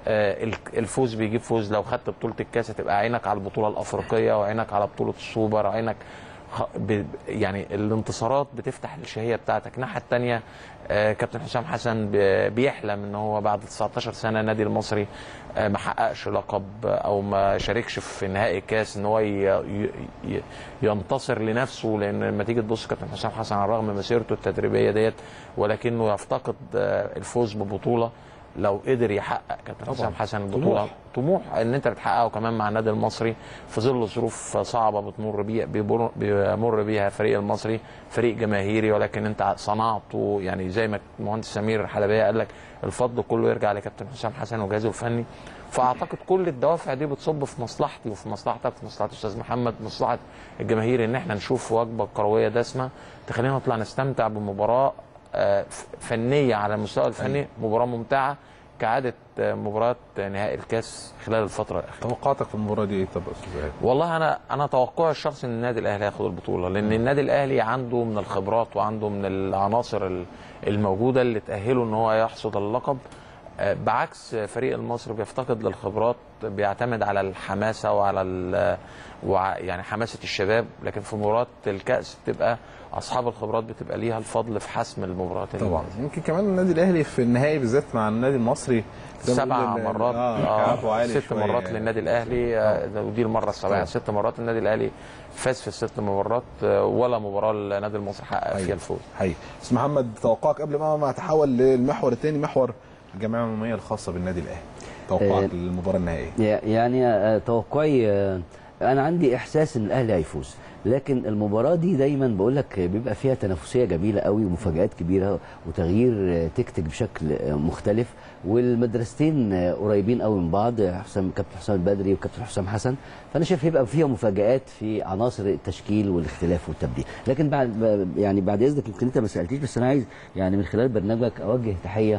Speaker 3: آه، ال- الفوز بيجيب فوز لو خدت بطوله الكاس هتبقى عينك على البطوله الافريقيه وعينك على بطوله السوبر عينك خ- ب- يعني الانتصارات بتفتح الشهيه بتاعتك الناحيه الثانيه كابتن حسام حسن ب- بيحلم ان هو بعد 19 سنه النادي المصري آه، ما حققش لقب او ما شاركش في نهائي الكاس ان هو ي- ي- ي- ينتصر لنفسه لان لما تيجي تبص كابتن حسام حسن على الرغم من مسيرته التدريبيه ديت ولكنه يفتقد آه، الفوز ببطوله لو قدر يحقق كابتن حسام حسن البطوله
Speaker 4: طموح.
Speaker 3: طموح ان انت بتحققه كمان مع النادي المصري في ظل ظروف صعبه بتمر بيها بيمر- بيمر بيها الفريق المصري فريق جماهيري ولكن انت صنعته يعني زي ما المهندس سمير حلبيه قال لك الفضل كله يرجع لكابتن حسام حسن وجهازه الفني فاعتقد كل الدوافع دي بتصب في مصلحتي وفي مصلحتك وفي مصلحه الاستاذ محمد مصلحه الجماهير ان احنا نشوف وجبه كرويه دسمه تخلينا نطلع نستمتع بمباراه آه، ف- فنيه على المستوى الفني مباراه ممتعه كعاده آه، مباراه نهائي الكاس خلال الفتره الاخيره
Speaker 4: توقعاتك في المباراه دي ايه طب يا استاذ إيهاب؟
Speaker 3: والله انا انا توقعي الشخصي ان النادي الاهلي هياخد البطوله لان النادي الاهلي عنده من الخبرات وعنده من العناصر ال- الموجوده اللي تاهله ان هو يحصد اللقب آه، بعكس فريق المصري بيفتقد للخبرات بيعتمد على الحماسه وعلى ال- وع يعني حماسه الشباب لكن في مباراه الكاس بتبقى اصحاب الخبرات بتبقى ليها الفضل في حسم المباراه
Speaker 4: طبعا يمكن كمان النادي الاهلي في النهائي بالذات مع النادي المصري زي ما
Speaker 3: سبع
Speaker 4: بنقول إن-
Speaker 3: مرات
Speaker 4: اه كعبه عالي
Speaker 3: ست
Speaker 4: شوية
Speaker 3: مرات
Speaker 4: يعني.
Speaker 3: للنادي الاهلي آه، ودي المره السابعه
Speaker 4: طبعا.
Speaker 3: ست مرات النادي الاهلي فاز في الست مرات آه، ولا مباراه النادي المصري حقق
Speaker 4: أيوة.
Speaker 3: فيها الفوز
Speaker 4: حقيقي استاذ محمد توقعك قبل ما ما اتحول للمحور الثاني محور الجمعيه العموميه الخاصه بالنادي الاهلي توقعك
Speaker 2: آه،
Speaker 4: للمباراه النهائيه
Speaker 2: يعني آه، توقعي آه، انا عندي احساس ان الاهلي هيفوز لكن المباراه دي دايما بقول لك بيبقى فيها تنافسيه جميله قوي ومفاجات كبيره وتغيير آه، تكتيك بشكل آه، مختلف والمدرستين آه، قريبين قوي من بعض حسام كابتن حسام البدري وكابتن حسام حسن فانا شايف هيبقى فيها مفاجات في عناصر التشكيل والاختلاف والتبديل لكن بعد يعني بعد اذنك يمكن انت ما سالتنيش بس انا عايز يعني من خلال برنامجك اوجه تحيه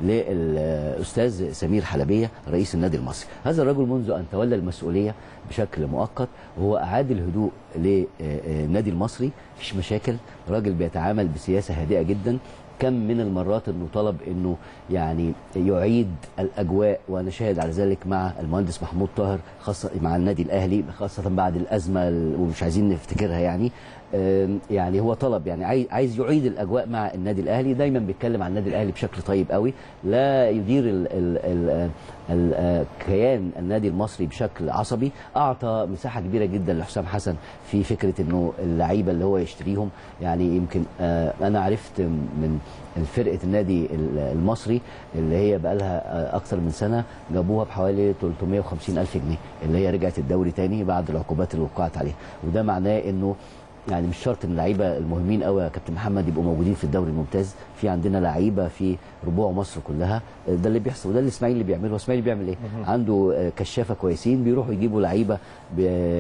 Speaker 2: للاستاذ سمير حلبيه رئيس النادي المصري هذا الرجل منذ ان تولى المسؤوليه بشكل مؤقت وهو اعاد الهدوء للنادي المصري مفيش مشاكل راجل بيتعامل بسياسه هادئه جدا كم من المرات انه طلب انه يعني يعيد الاجواء وانا شاهد على ذلك مع المهندس محمود طاهر خاصه مع النادي الاهلي خاصه بعد الازمه ال- ومش عايزين نفتكرها يعني آم، يعني هو طلب يعني عايز عايز يعيد الاجواء مع النادي الاهلي دايما بيتكلم عن النادي الاهلي بشكل طيب قوي لا يدير ال ال ال ال كيان النادي المصري بشكل عصبي اعطى مساحه كبيره جدا لحسام حسن في فكره انه اللعيبه اللي هو يشتريهم يعني يمكن آه، انا عرفت من فرقه النادي ال- المصري اللي هي بقى لها اكثر من سنه جابوها بحوالي 350 الف جنيه اللي هي رجعت الدوري تاني بعد العقوبات اللي وقعت عليها وده معناه انه يعني مش شرط ان اللعيبه المهمين قوي يا كابتن محمد يبقوا موجودين في الدوري الممتاز في عندنا لعيبه في ربوع مصر كلها ده اللي بيحصل وده اللي اسماعيل اللي بيعمله اسماعيل بيعمل ايه عنده آه، كشافه كويسين بيروحوا يجيبوا لعيبه ب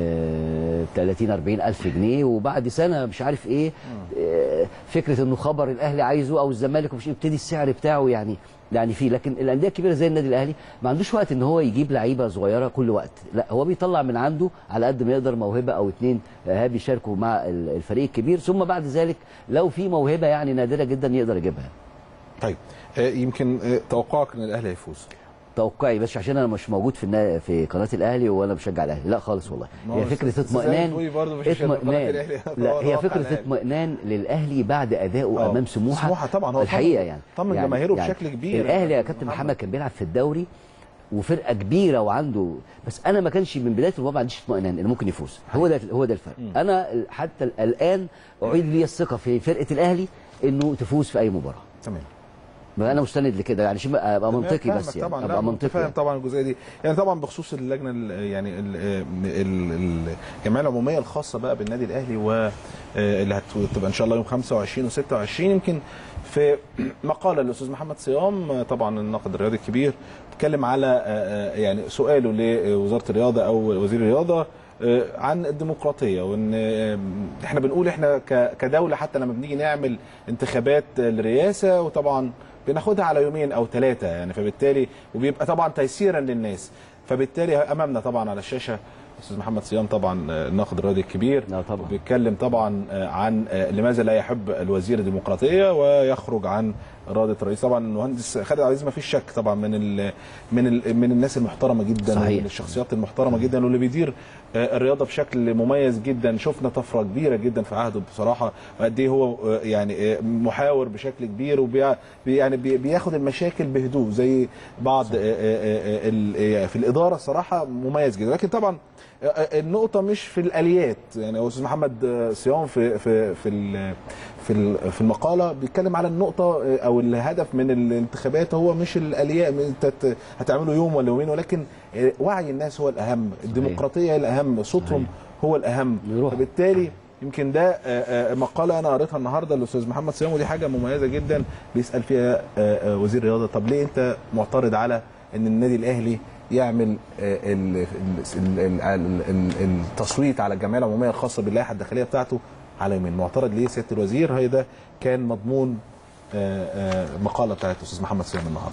Speaker 2: 30 40 الف جنيه وبعد سنه مش عارف ايه آه، فكره انه خبر الاهلي عايزه او الزمالك ومش يبتدي السعر بتاعه يعني يعني فيه لكن الانديه الكبيره زي النادي الاهلي ما عندوش وقت ان هو يجيب لعيبه صغيره كل وقت لا هو بيطلع من عنده على قد ما يقدر موهبه او اتنين آه، بيشاركوا مع ال- الفريق الكبير ثم بعد ذلك لو في موهبه يعني نادره جدا يقدر يجيبها
Speaker 4: طيب آه، يمكن آه، توقعك ان الاهلي هيفوز
Speaker 2: توقعي بس عشان انا مش موجود في النا... في قناه الاهلي وانا بشجع الاهلي لا خالص والله
Speaker 4: ما
Speaker 2: هي
Speaker 4: هو
Speaker 2: فكره
Speaker 4: أستاذ
Speaker 2: اطمئنان
Speaker 4: البوي برضه مش هيشارك في قناة
Speaker 2: اطمئنان
Speaker 4: الأهلي.
Speaker 2: لا هي
Speaker 4: توقع
Speaker 2: فكره
Speaker 4: الأهلي.
Speaker 2: اطمئنان للاهلي بعد ادائه
Speaker 4: آه.
Speaker 2: امام سموحه
Speaker 4: سموحة طبعا هو
Speaker 2: الحقيقه
Speaker 4: طمن-
Speaker 2: يعني
Speaker 4: طمن
Speaker 2: يعني
Speaker 4: جماهيره
Speaker 2: يعني
Speaker 4: بشكل كبير
Speaker 2: الاهلي يا
Speaker 4: يا
Speaker 2: كابتن
Speaker 4: محمد.
Speaker 2: محمد كان بيلعب في الدوري وفرقه كبيره وعنده بس انا ما كانش من بدايه المباراه ما عنديش اطمئنان انه ممكن يفوز هو ده هو ده الفرق انا حتى الان اعيد لي الثقه في فرقه الاهلي انه تفوز في اي مباراه
Speaker 4: تمام
Speaker 2: ما انا مستند لكده يعني عشان ابقى منطقي
Speaker 4: فاهمك
Speaker 2: بس يعني
Speaker 4: طبعا
Speaker 2: ابقى
Speaker 4: لا
Speaker 2: منطقي
Speaker 4: فاهم
Speaker 2: يعني.
Speaker 4: طبعا الجزئيه دي يعني طبعا بخصوص اللجنه ال- يعني ال- ال- ال- الجمعيه العموميه الخاصه بقى بالنادي الاهلي واللي هتبقى ان شاء الله يوم 25 و26 يمكن في مقاله للاستاذ محمد صيام آه، طبعا الناقد الرياضي الكبير اتكلم على آه، آه، يعني سؤاله لوزاره الرياضه او وزير الرياضه آه، عن الديمقراطيه وان آه، احنا بنقول احنا ك- كدوله حتى لما بنيجي نعمل انتخابات الرئاسه وطبعا بناخدها على يومين او ثلاثه يعني فبالتالي وبيبقى طبعا تيسيرا للناس فبالتالي امامنا طبعا على الشاشه استاذ محمد صيام طبعا آه، الناقد الرياضي الكبير
Speaker 2: لا طبعا.
Speaker 4: وبيتكلم طبعا آه، عن آه، لماذا لا يحب الوزير الديمقراطيه ويخرج عن اراده الرئيس طبعا المهندس خالد عبد العزيز ما فيش شك طبعا من ال من ال من الناس المحترمه جدا
Speaker 2: صحيح.
Speaker 4: ومن الشخصيات المحترمه جدا واللي بيدير آه، الرياضه بشكل مميز جدا شفنا طفره كبيره جدا في عهده بصراحه وقد ايه هو آه، يعني آه، محاور بشكل كبير وبي يعني بي- بياخد المشاكل بهدوء زي بعض آه، آه، آه، ال- آه، في الاداره الصراحه مميز جدا لكن طبعا آه، آه، النقطه مش في الاليات يعني هو استاذ محمد آه، صيام في في في ال- في ال- في المقاله بيتكلم على النقطه آه، او الهدف من الانتخابات هو مش الاليات انت ت- هتعمله يوم ولا يومين ولكن آه، وعي الناس هو الاهم الديمقراطيه هي الاهم صوتهم هو الاهم
Speaker 2: يروح.
Speaker 4: فبالتالي يمكن ده آه، آه، مقاله انا قريتها النهارده للاستاذ محمد صيام ودي حاجه مميزه جدا بيسال فيها آه، آه، وزير الرياضه طب ليه انت معترض على ان النادي الاهلي يعمل آه، ال- ال- ال- ال- ال- التصويت على الجمعيه العموميه الخاصه باللائحه الداخليه بتاعته على يومين معترض ليه سياده الوزير هي ده كان مضمون آه، آه، مقاله بتاعت الاستاذ محمد صيام النهارده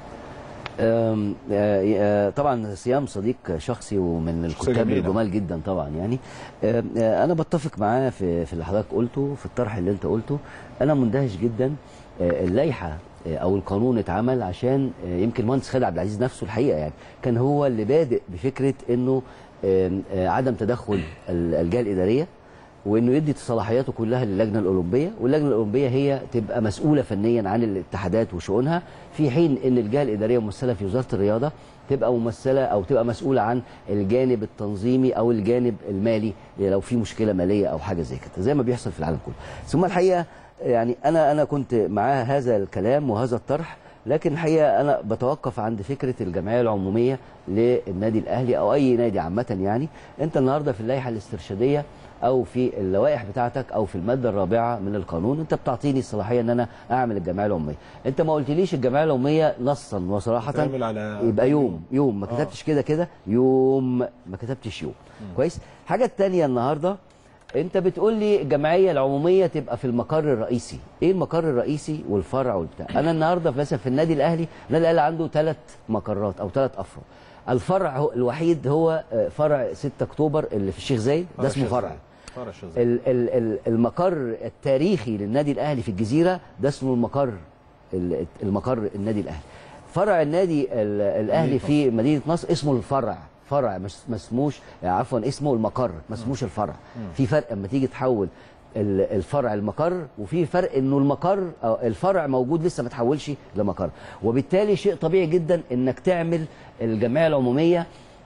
Speaker 2: أم، آه، آه، طبعا صيام صديق شخصي ومن الكتاب
Speaker 4: جميلة.
Speaker 2: الجمال جدا طبعا يعني أم، آه، انا بتفق معاه في في اللي حضرتك قلته في الطرح اللي انت قلته انا مندهش جدا آه، اللائحه آه، او القانون اتعمل عشان آه، يمكن المهندس خالد عبد العزيز نفسه الحقيقه يعني كان هو اللي بادئ بفكره انه آم، آه، عدم تدخل ال- الجهه الاداريه وانه يدي صلاحياته كلها للجنه الاولمبيه واللجنه الاولمبيه هي تبقى مسؤوله فنيا عن الاتحادات وشؤونها في حين ان الجهه الاداريه ممثله في وزاره الرياضه تبقى ممثله او تبقى مسؤوله عن الجانب التنظيمي او الجانب المالي لو في مشكله ماليه او حاجه زي كده زي ما بيحصل في العالم كله ثم الحقيقه يعني انا انا كنت مع هذا الكلام وهذا الطرح لكن الحقيقه انا بتوقف عند فكره الجمعيه العموميه للنادي الاهلي او اي نادي عامه يعني انت النهارده في اللائحه الاسترشاديه او في اللوائح بتاعتك او في الماده الرابعه من القانون انت بتعطيني الصلاحيه ان انا اعمل الجمعيه العموميه انت ما قلتليش الجمعيه العموميه نصا وصراحه
Speaker 4: تعمل على
Speaker 2: يبقى يوم يوم ما كتبتش كده كده يوم ما كتبتش يوم كويس الحاجه الثانيه النهارده انت بتقول لي الجمعيه العموميه تبقى في المقر الرئيسي ايه المقر الرئيسي والفرع والبتاع انا النهارده مثلا في النادي الاهلي النادي الاهلي عنده ثلاث مقرات او ثلاث افرع الفرع هو الوحيد هو آه، فرع 6 اكتوبر اللي في الشيخ زايد ده اسمه فرع
Speaker 4: فرع الشيخ زايد.
Speaker 2: ال- ال- ال- المقر التاريخي للنادي الاهلي في الجزيره ده اسمه المقر ال- المقر النادي الاهلي فرع النادي ال- الاهلي في مدينه نصر اسمه الفرع فرع مش ما اسموش عفوا اسمه المقر ما اسموش الفرع في فرق اما تيجي تحول ال- الفرع المقر وفي فرق انه المقر أو الفرع موجود لسه ما تحولش لمقر وبالتالي شيء طبيعي جدا انك تعمل الجمعيه العموميه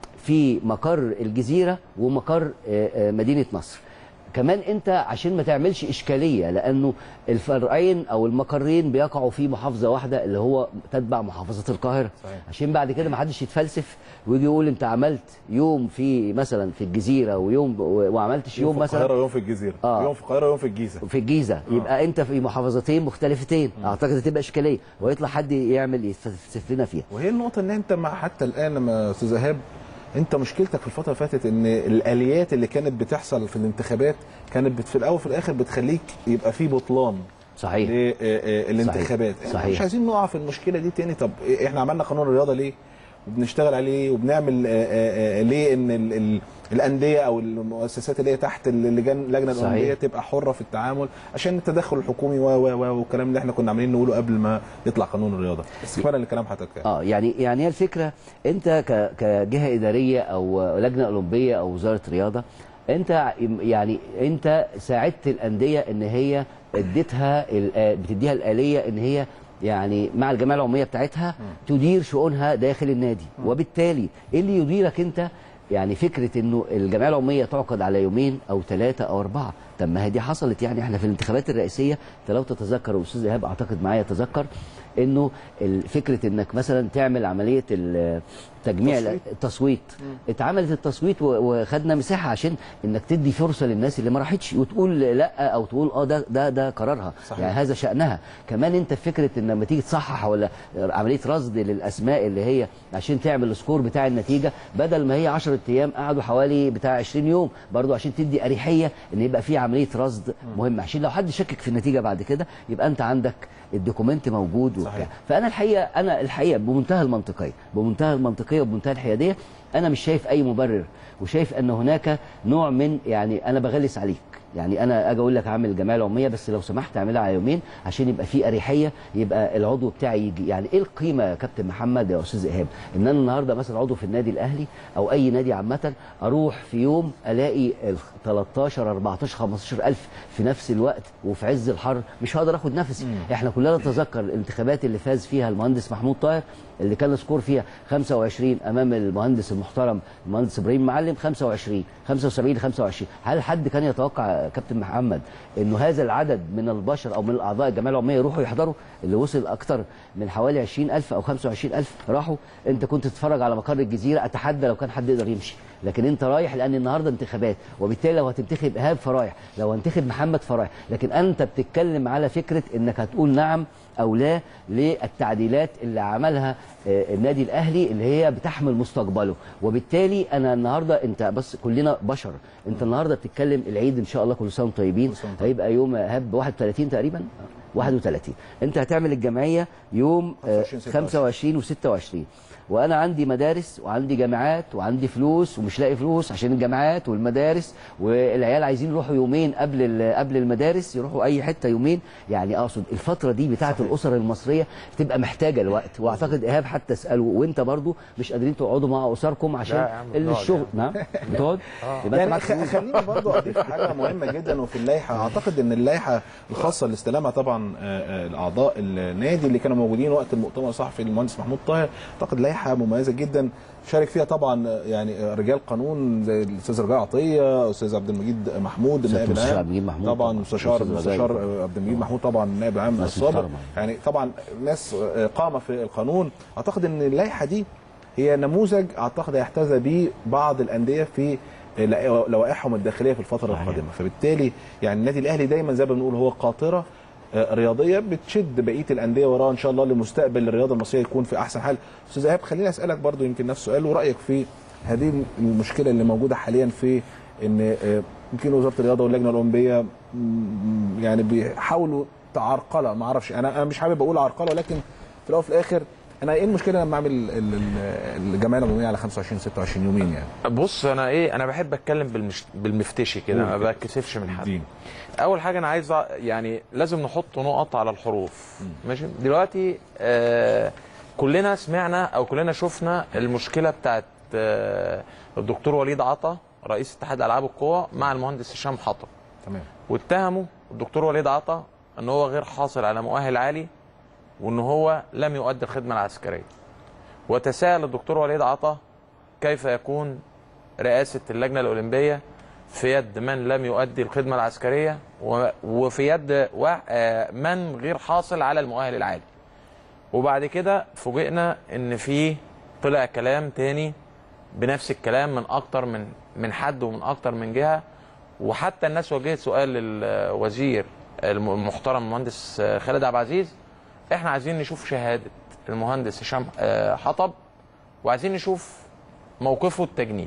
Speaker 2: في مقر الجزيره ومقر آه، آه، مدينه نصر كمان انت عشان ما تعملش اشكاليه لانه الفرعين او المقرين بيقعوا في محافظه واحده اللي هو تتبع محافظه القاهره
Speaker 4: صحيح.
Speaker 2: عشان بعد كده ما حدش يتفلسف ويجي يقول انت عملت يوم في مثلا في الجزيره ويوم وعملتش يوم,
Speaker 4: يوم في القاهره
Speaker 2: مثلا
Speaker 4: ويوم في الجزيره
Speaker 2: آه.
Speaker 4: يوم في القاهره ويوم في الجيزه
Speaker 2: في الجيزه يبقى انت في محافظتين مختلفتين اعتقد هتبقى اشكاليه ويطلع حد يعمل يتفلسف لنا فيها
Speaker 4: وهي النقطة ان انت مع حتى الان لما استاذ ايهاب انت مشكلتك في الفترة اللي فاتت ان الاليات اللي كانت بتحصل في الانتخابات كانت بت- في الاول وفي الاخر بتخليك يبقى في بطلان
Speaker 2: صحيح
Speaker 4: للانتخابات
Speaker 2: صحيح.
Speaker 4: احنا
Speaker 2: صحيح.
Speaker 4: مش عايزين نقع في المشكلة دي تاني طب إيه- احنا عملنا قانون الرياضة ليه وبنشتغل عليه وبنعمل آه، آه، آه، ليه ان ال- ال- الانديه او المؤسسات اللي هي تحت اللجان اللجنه
Speaker 2: صحيح.
Speaker 4: الاولمبيه تبقى حره في التعامل عشان التدخل الحكومي و و و والكلام اللي احنا كنا عاملين نقوله قبل ما يطلع قانون الرياضه استكمالا لكلام حضرتك يعني.
Speaker 2: اه يعني يعني هي الفكره انت ك- كجهه اداريه او لجنه اولمبيه او وزاره رياضه انت يعني انت ساعدت الانديه ان هي اديتها ال- بتديها الاليه ان هي يعني مع الجمعيه العموميه بتاعتها تدير شؤونها داخل النادي وبالتالي ايه اللي يديرك انت يعني فكره انه الجمعيه العموميه تعقد على يومين او ثلاثه او اربعه طب ما هي دي حصلت يعني احنا في الانتخابات الرئاسيه انت لو تتذكر والاستاذ ايهاب اعتقد معايا يتذكر انه ال- فكره انك مثلا تعمل عمليه ال- تجميع
Speaker 4: تصويت.
Speaker 2: التصويت اتعملت التصويت و- وخدنا مساحه عشان انك تدي فرصه للناس اللي ما راحتش وتقول لا او تقول اه ده ده ده قرارها
Speaker 4: صحيح.
Speaker 2: يعني هذا شانها كمان انت فكره ان لما تيجي تصحح ولا عمليه رصد للاسماء اللي هي عشان تعمل السكور بتاع النتيجه بدل ما هي 10 ايام قعدوا حوالي بتاع 20 يوم برضو عشان تدي اريحيه ان يبقى في عمليه رصد مهمه عشان لو حد شكك في النتيجه بعد كده يبقى انت عندك الدوكيمنت موجود وبتاع
Speaker 4: صحيح.
Speaker 2: فانا الحقيقه انا الحقيقه بمنتهى المنطقيه بمنتهى المنطقيه وبمنتهى الحياديه انا مش شايف اي مبرر وشايف ان هناك نوع من يعني انا بغلس عليك يعني انا اجي اقول لك اعمل الجمعيه العموميه بس لو سمحت اعملها على يومين عشان يبقى في اريحيه يبقى العضو بتاعي يجي يعني ايه القيمه يا كابتن محمد يا استاذ ايهاب ان انا النهارده مثلا عضو في النادي الاهلي او اي نادي عامه اروح في يوم الاقي ال 13 14 15 الف في نفس الوقت وفي عز الحر مش هقدر اخد نفسي احنا كلنا نتذكر الانتخابات اللي فاز فيها المهندس محمود طاهر اللي كان السكور فيها 25 امام المهندس المحترم المهندس ابراهيم معلم 25 75 25 هل حد كان يتوقع يا كابتن محمد انه هذا العدد من البشر او من الاعضاء الجمعيه العموميه يروحوا يحضروا اللي وصل اكتر من حوالي 20000 او 25000 راحوا انت كنت تتفرج على مقر الجزيره اتحدى لو كان حد يقدر يمشي لكن انت رايح لان النهارده انتخابات وبالتالي لو هتنتخب ايهاب فرايح لو هنتخب محمد فرايح لكن انت بتتكلم على فكره انك هتقول نعم او لا للتعديلات اللي عملها آه، النادي الاهلي اللي هي بتحمل مستقبله وبالتالي انا النهارده انت بس كلنا بشر انت النهارده بتتكلم العيد ان شاء الله كل سنه وانتم طيبين
Speaker 4: سنة وأنتم
Speaker 2: هيبقى يوم هب 31 تقريبا 31 انت هتعمل الجمعيه يوم آه،
Speaker 4: 25
Speaker 2: 25 و26 وانا عندي مدارس وعندي جامعات وعندي فلوس ومش لاقي فلوس عشان الجامعات والمدارس والعيال عايزين يروحوا يومين قبل ال- قبل المدارس يروحوا اي حته يومين يعني اقصد الفتره دي بتاعه الاسر المصريه بتبقى محتاجه الوقت واعتقد ايهاب حتى اساله وانت برضو مش قادرين تقعدوا مع اسركم عشان
Speaker 3: لا يا عم،
Speaker 2: اللي
Speaker 3: بنقعد
Speaker 2: الشغل نعم بتقعد يبقى انت
Speaker 4: يعني
Speaker 2: معاك
Speaker 4: خ-
Speaker 2: فلوس.
Speaker 4: خليني برضو اضيف حاجه مهمه جدا وفي اللائحه اعتقد ان اللائحه الخاصه اللي استلمها طبعا آه، آه، الاعضاء النادي اللي كانوا موجودين وقت المؤتمر الصحفي للمهندس محمود طاهر اعتقد لائحه مميزه جدا شارك فيها طبعا آه، يعني آه، رجال قانون زي الاستاذ رجاء عطيه استاذ عبد المجيد محمود النائب
Speaker 2: مستشار
Speaker 4: العام
Speaker 2: عبد المجيد محمود
Speaker 4: طبعا
Speaker 2: طبعاً.
Speaker 4: مستشار
Speaker 2: أستاذ رجاء.
Speaker 4: مستشار آه، عبد المجيد محمود طبعا النائب العام
Speaker 2: ناس
Speaker 4: السابق
Speaker 2: محترمة.
Speaker 4: يعني طبعا ناس آه، قامه في القانون اعتقد ان اللائحه دي هي نموذج اعتقد يحتذى به بعض الانديه في لوائحهم الداخليه في الفتره القادمه فبالتالي يعني النادي الاهلي دايما زي ما بنقول هو قاطره آه، رياضيه بتشد بقيه الانديه وراها ان شاء الله لمستقبل الرياضه المصريه يكون في احسن حال استاذ ايهاب خليني اسالك برضو يمكن نفس السؤال ورايك في هذه المشكله اللي موجوده حاليا في ان آه، يمكن وزاره الرياضه واللجنه الاولمبيه م- يعني بيحاولوا تعرقله ما اعرفش انا انا مش حابب اقول عرقله ولكن في الاول وفي الاخر انا ايه المشكله لما اعمل ال- ال- الجمعيه العموميه على 25 26 يومين يعني
Speaker 3: بص انا ايه انا بحب اتكلم بالمش... بالمفتشي كده ما
Speaker 4: قول كده.
Speaker 3: بتكسفش من حد
Speaker 4: الدين.
Speaker 3: اول حاجه انا عايز أ- يعني لازم نحط نقط على الحروف ماشي دلوقتي آه كلنا سمعنا او كلنا شفنا المشكله بتاعت آه الدكتور وليد عطا رئيس اتحاد العاب القوى مع المهندس هشام حطب
Speaker 4: تمام
Speaker 3: واتهموا الدكتور وليد عطا ان هو غير حاصل على مؤهل عالي وان هو لم يؤدي الخدمه العسكريه وتساءل الدكتور وليد عطا كيف يكون رئاسه اللجنه الاولمبيه في يد من لم يؤدي الخدمه العسكريه و- وفي يد وا- آه، من غير حاصل على المؤهل العالي وبعد كده فوجئنا ان في طلع كلام تاني بنفس الكلام من اكتر من من حد ومن اكتر من جهه وحتى الناس وجهت سؤال للوزير الم- المحترم المهندس خالد عبد العزيز احنا عايزين نشوف شهاده المهندس هشام آه، حطب وعايزين نشوف موقفه التجنيد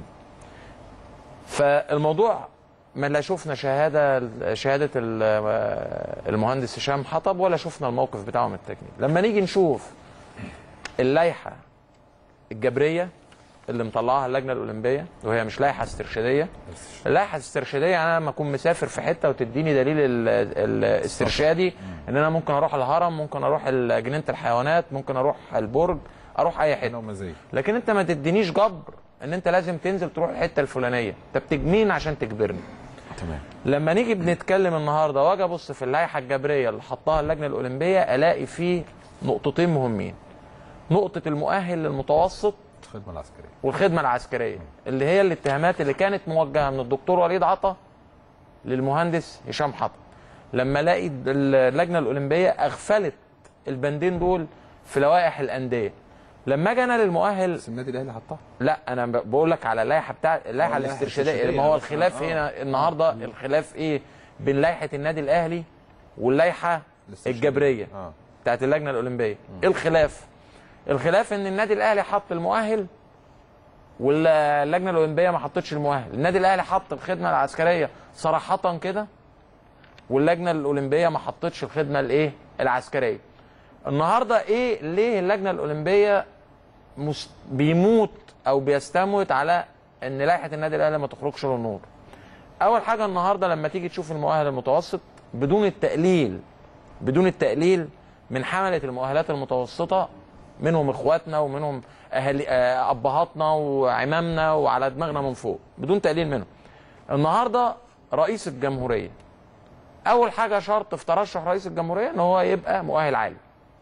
Speaker 3: فالموضوع ما لا شفنا شهاده شهاده ال- آه، المهندس هشام حطب ولا شفنا الموقف بتاعه من التجنيد لما نيجي نشوف اللائحه الجبريه اللي مطلعها اللجنه الاولمبيه وهي مش لائحه استرشاديه اللائحه الاسترشاديه يعني انا لما اكون مسافر في حته وتديني دليل ال- الاسترشادي ان انا ممكن اروح الهرم ممكن اروح ال- جنينه الحيوانات ممكن اروح البرج اروح اي حته
Speaker 4: نوم مزاج
Speaker 3: لكن انت ما تدينيش جبر ان انت لازم تنزل تروح الحته الفلانيه انت بتجنين عشان تجبرني
Speaker 2: تمام
Speaker 3: لما نيجي بنتكلم النهارده واجي ابص في اللائحه الجبريه اللي حطها اللجنه الاولمبيه الاقي فيه نقطتين مهمين نقطه المؤهل للمتوسط
Speaker 4: الخدمه العسكريه
Speaker 3: والخدمه العسكريه اللي هي الاتهامات اللي كانت موجهه من الدكتور وليد عطا للمهندس هشام حطب لما الاقي اللجنه الاولمبيه اغفلت البندين دول في لوائح الانديه لما اجي انا للمؤهل
Speaker 4: بس النادي الاهلي حطها
Speaker 3: لا انا ب- بقول لك على اللائحه بتاع اللائحه
Speaker 4: آه، اللائحة
Speaker 3: الاسترشاديه
Speaker 4: الاسترشادية.
Speaker 3: ما هو
Speaker 4: آه،
Speaker 3: الخلاف
Speaker 4: آه.
Speaker 3: هنا النهارده الخلاف ايه بين لائحه النادي الاهلي واللائحه
Speaker 4: الاسترشادية.
Speaker 3: الجبريه
Speaker 4: اه
Speaker 3: بتاعت اللجنه الاولمبيه ايه الخلاف الخلاف ان النادي الاهلي حط المؤهل واللجنه الاولمبيه ما حطتش المؤهل النادي الاهلي حط الخدمه العسكريه صراحه كده واللجنه الاولمبيه ما حطتش الخدمه الايه العسكريه النهارده ايه ليه اللجنه الاولمبيه مس- بيموت او بيستموت على ان لائحه النادي الاهلي ما تخرجش للنور اول حاجه النهارده لما تيجي تشوف المؤهل المتوسط بدون التقليل بدون التقليل من حمله المؤهلات المتوسطه منهم اخواتنا ومنهم اهالي آه، ابهاتنا وعمامنا وعلى دماغنا من فوق بدون تقليل منهم النهارده رئيس الجمهوريه اول حاجه شرط في ترشح رئيس الجمهوريه ان هو يبقى مؤهل عالي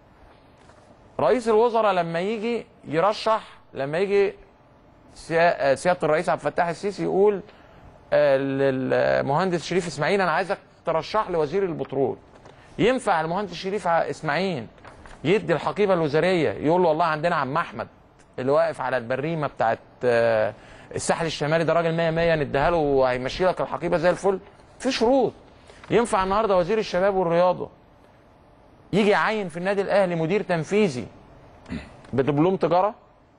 Speaker 3: رئيس الوزراء لما يجي يرشح لما يجي سيا- آه، سياده الرئيس عبد الفتاح السيسي يقول آه، للمهندس شريف اسماعيل انا عايزك ترشح لي وزير البترول ينفع المهندس شريف ع- اسماعيل يدي الحقيبه الوزاريه يقول له والله عندنا عم احمد اللي واقف على البريمه بتاعت آه، الساحل الشمالي ده راجل 100 100 نديها له وهيمشي لك الحقيبه زي الفل في شروط ينفع النهارده وزير الشباب والرياضه يجي يعين في النادي الاهلي مدير تنفيذي بدبلوم تجاره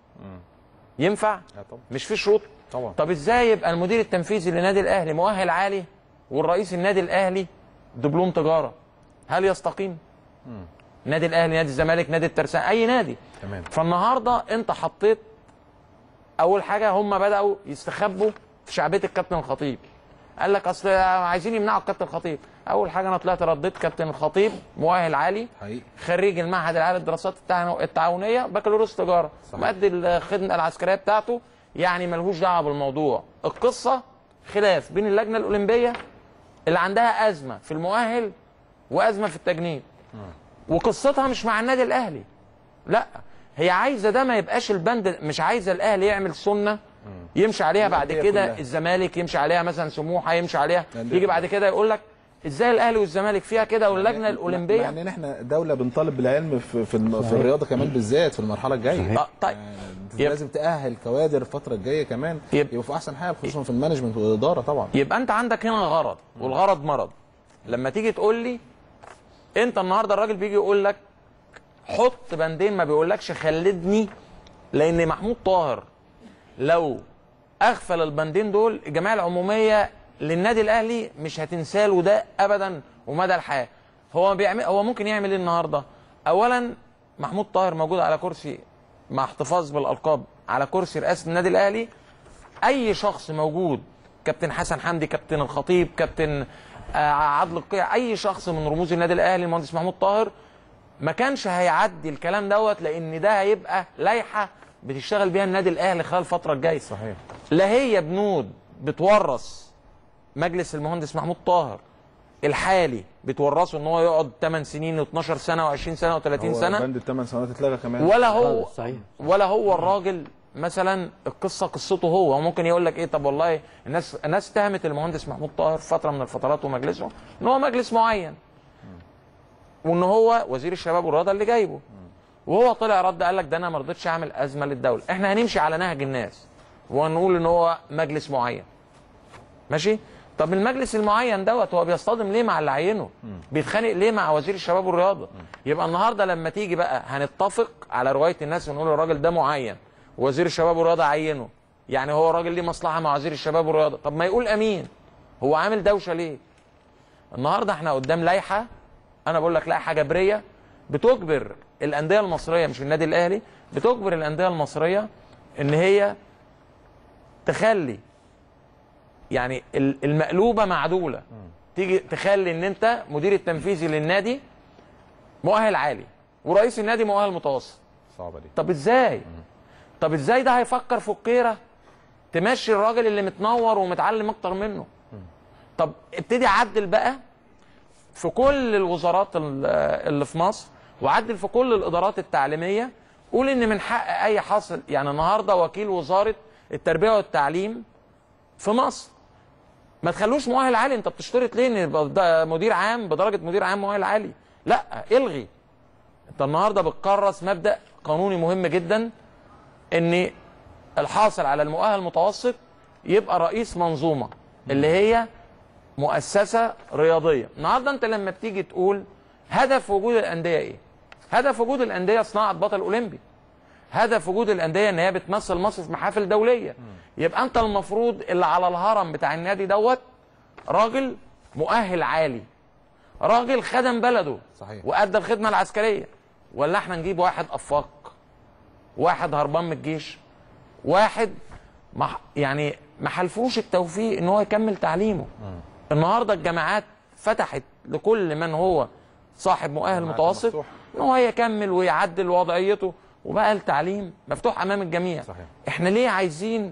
Speaker 3: ينفع
Speaker 4: طبعا
Speaker 3: مش في شروط
Speaker 4: طبعا
Speaker 3: طب ازاي يبقى المدير التنفيذي للنادي الاهلي مؤهل عالي والرئيس النادي الاهلي دبلوم تجاره هل يستقيم نادي الاهلي نادي الزمالك نادي الترسانة اي نادي
Speaker 4: تمام
Speaker 3: فالنهارده انت حطيت اول حاجه هم بداوا يستخبوا في شعبيه الكابتن الخطيب قال لك اصل عايزين يمنعوا الكابتن الخطيب اول حاجه انا طلعت رديت كابتن الخطيب مؤهل عالي
Speaker 4: حقيقي
Speaker 3: خريج المعهد العالي للدراسات التعاون- التعاونيه بكالوريوس تجاره
Speaker 4: صحيح.
Speaker 3: مؤدي الخدمه العسكريه بتاعته يعني ملهوش دعوه بالموضوع القصه خلاف بين اللجنه الاولمبيه اللي عندها ازمه في المؤهل وازمه في التجنيد وقصتها مش مع النادي الاهلي لا هي عايزه ده ما يبقاش البند مش عايزه الاهلي يعمل سنه يمشي عليها بعد
Speaker 4: الأندية
Speaker 3: كده
Speaker 4: كلها.
Speaker 3: الزمالك يمشي عليها مثلا سموحه يمشي عليها
Speaker 4: الأندية
Speaker 3: يجي بعد كده يقول لك ازاي الاهلي والزمالك فيها كده واللجنه الاولمبيه
Speaker 4: يعني ان احنا دوله بنطالب بالعلم في في, الم- في الرياضه كمان بالذات في المرحله الجايه
Speaker 3: آه، طيب
Speaker 4: يعني انت
Speaker 3: يب-
Speaker 4: لازم تاهل كوادر الفتره الجايه كمان
Speaker 3: يب-
Speaker 4: يبقوا في احسن حال خصوصا في المانجمنت والاداره طبعا
Speaker 3: يبقى انت عندك هنا غرض والغرض مرض لما تيجي تقول لي انت النهارده الراجل بيجي يقول لك حط بندين ما بيقولكش خلدني لان محمود طاهر لو اغفل البندين دول الجمعيه العموميه للنادي الاهلي مش هتنساه له ده ابدا ومدى الحياه هو بيعمل هو ممكن يعمل ايه النهارده اولا محمود طاهر موجود على كرسي مع احتفاظ بالالقاب على كرسي رئاسه النادي الاهلي اي شخص موجود كابتن حسن حمدي كابتن الخطيب كابتن آه، عادل القيع اي شخص من رموز النادي الاهلي المهندس محمود طاهر ما كانش هيعدي الكلام دوت لان ده هيبقى لائحه بتشتغل بيها النادي الاهلي خلال الفتره الجايه
Speaker 4: صحيح
Speaker 3: لا هي بنود بتورث مجلس المهندس محمود طاهر الحالي بتورثه ان هو يقعد 8 سنين و12 سنه و20 سنه و30
Speaker 4: هو
Speaker 3: سنه
Speaker 4: بند الثمان سنوات اتلغى كمان
Speaker 3: ولا هو
Speaker 2: خالص، صحيح.
Speaker 3: ولا هو الراجل مثلا القصه قصته هو هو ممكن يقول لك ايه طب والله الناس الناس اتهمت المهندس محمود طاهر في فتره من الفترات ومجلسه ان هو مجلس معين وان هو وزير الشباب والرياضه اللي جايبه وهو طلع رد قال لك ده انا ما رضيتش اعمل ازمه للدوله احنا هنمشي على نهج الناس ونقول ان هو مجلس معين ماشي طب المجلس المعين دوت هو بيصطدم ليه مع اللي عينه بيتخانق ليه مع وزير الشباب والرياضه يبقى النهارده لما تيجي بقى هنتفق على روايه الناس ونقول الراجل ده معين وزير الشباب والرياضه عينه يعني هو راجل ليه مصلحه مع وزير الشباب والرياضه طب ما يقول امين هو عامل دوشه ليه النهارده احنا قدام لائحه انا بقول لك لائحه جبريه بتجبر الانديه المصريه مش النادي الاهلي بتجبر الانديه المصريه ان هي تخلي يعني ال- المقلوبه معدوله تيجي تخلي ان انت مدير التنفيذي للنادي مؤهل عالي ورئيس النادي مؤهل متوسط
Speaker 4: صعبه دي
Speaker 3: طب ازاي طب ازاي ده هيفكر في الكيره تمشي الراجل اللي متنور ومتعلم اكتر منه طب ابتدي عدل بقى في كل الوزارات ال- اللي في مصر وعدل في كل الادارات التعليميه قول ان من حق اي حاصل يعني النهارده وكيل وزاره التربيه والتعليم في مصر ما تخلوش مؤهل عالي انت بتشترط ليه ان يبقى ده مدير عام بدرجه مدير عام مؤهل عالي لا الغي انت النهارده بتكرس مبدا قانوني مهم جدا ان الحاصل على المؤهل المتوسط يبقى رئيس منظومه اللي هي مؤسسه رياضيه النهارده انت لما بتيجي تقول هدف وجود الانديه ايه هدف وجود الانديه صناعه بطل اولمبي هدف وجود الانديه ان هي بتمثل مصر في محافل دوليه يبقى انت المفروض اللي على الهرم بتاع النادي دوت راجل مؤهل عالي راجل خدم بلده
Speaker 4: صحيح.
Speaker 3: وادى الخدمه العسكريه ولا احنا نجيب واحد افاق واحد هربان من الجيش واحد مح يعني ما حلفوش التوفيق ان هو يكمل تعليمه النهارده الجامعات فتحت لكل من هو صاحب مؤهل
Speaker 4: جامعات
Speaker 3: متوسط
Speaker 4: مفتوحة.
Speaker 3: ان هو يكمل ويعدل وضعيته وبقى التعليم مفتوح امام الجميع
Speaker 4: صحيح.
Speaker 3: احنا ليه عايزين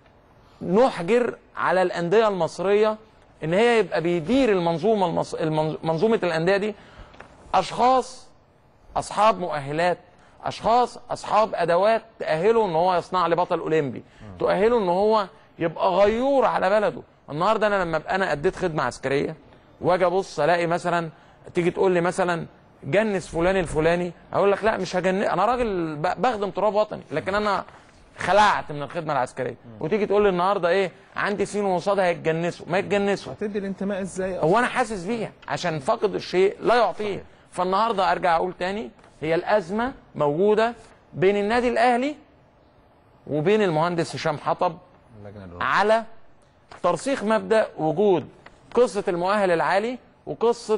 Speaker 3: نحجر على الانديه المصريه ان هي يبقى بيدير المنظومه المص... المنظ- منظومه الانديه دي اشخاص اصحاب مؤهلات اشخاص اصحاب ادوات تاهله ان هو يصنع لي بطل اولمبي تؤهله ان هو يبقى غيور على بلده النهارده انا لما ابقى انا اديت خدمه عسكريه واجي ابص الاقي مثلا تيجي تقول لي مثلا جنس فلان الفلاني اقول لك لا مش هجن انا راجل ب- بخدم تراب وطني لكن انا خلعت من الخدمه العسكريه وتيجي تقول لي النهارده ايه عندي سين وصاد هيتجنسوا ما يتجنسوا
Speaker 4: هتدي الانتماء ازاي
Speaker 3: هو انا حاسس بيها عشان فاقد الشيء لا يعطيه فالنهارده ارجع اقول تاني هي الازمه موجوده بين النادي الاهلي وبين المهندس هشام حطب
Speaker 4: اللجنة الأولمبية.
Speaker 3: على ترسيخ مبدا وجود قصه المؤهل العالي وقصه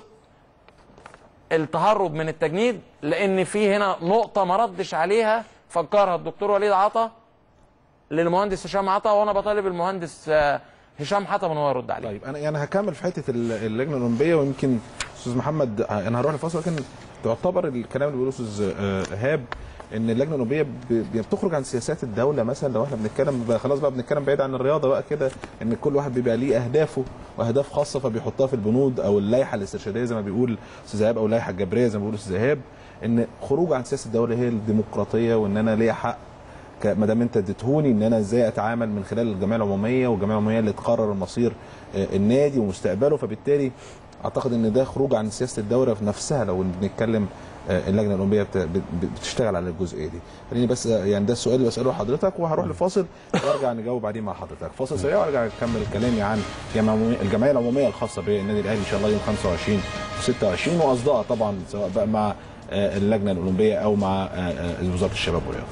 Speaker 3: التهرب من التجنيد لان في هنا نقطه ما ردش عليها فكرها الدكتور وليد عطا للمهندس هشام عطا وانا بطالب المهندس آه، هشام حطب ان هو يرد عليه
Speaker 4: طيب انا يعني هكمل في حته ال- اللجنه الاولمبيه ويمكن استاذ محمد آه، انا هروح لفاصل لكن تعتبر الكلام اللي بيقوله استاذ آه، ايهاب ان اللجنه الاولمبيه ب- ب- بتخرج عن سياسات الدوله مثلا لو احنا بنتكلم بقى خلاص بقى بنتكلم بعيد عن الرياضه بقى كده ان كل واحد بيبقى ليه اهدافه واهداف خاصه فبيحطها في البنود او اللائحه الاسترشاديه زي ما بيقول استاذ ايهاب او اللائحه الجبريه زي ما بيقول استاذ ايهاب ان خروج عن سياسه الدوله هي الديمقراطيه وان انا ليا حق ك- ما دام انت اديتهوني ان انا ازاي اتعامل من خلال الجمعيه العموميه والجمعيه العموميه اللي تقرر مصير آه، النادي ومستقبله فبالتالي اعتقد ان ده خروج عن سياسه الدوله في نفسها لو بنتكلم آه، اللجنه الاولمبيه بت- بت- بتشتغل على الجزئيه دي خليني بس آه، يعني ده السؤال اللي بساله لحضرتك وهروح لفاصل وارجع نجاوب عليه مع حضرتك فاصل سريع وارجع اكمل كلامي عن الجمعية العمومية- الجمعيه العموميه الخاصه بالنادي الاهلي ان شاء الله يوم 25 و26 واصدقاء طبعا سواء بقى مع آه، اللجنه الاولمبيه او مع آه، آه، وزاره الشباب والرياضه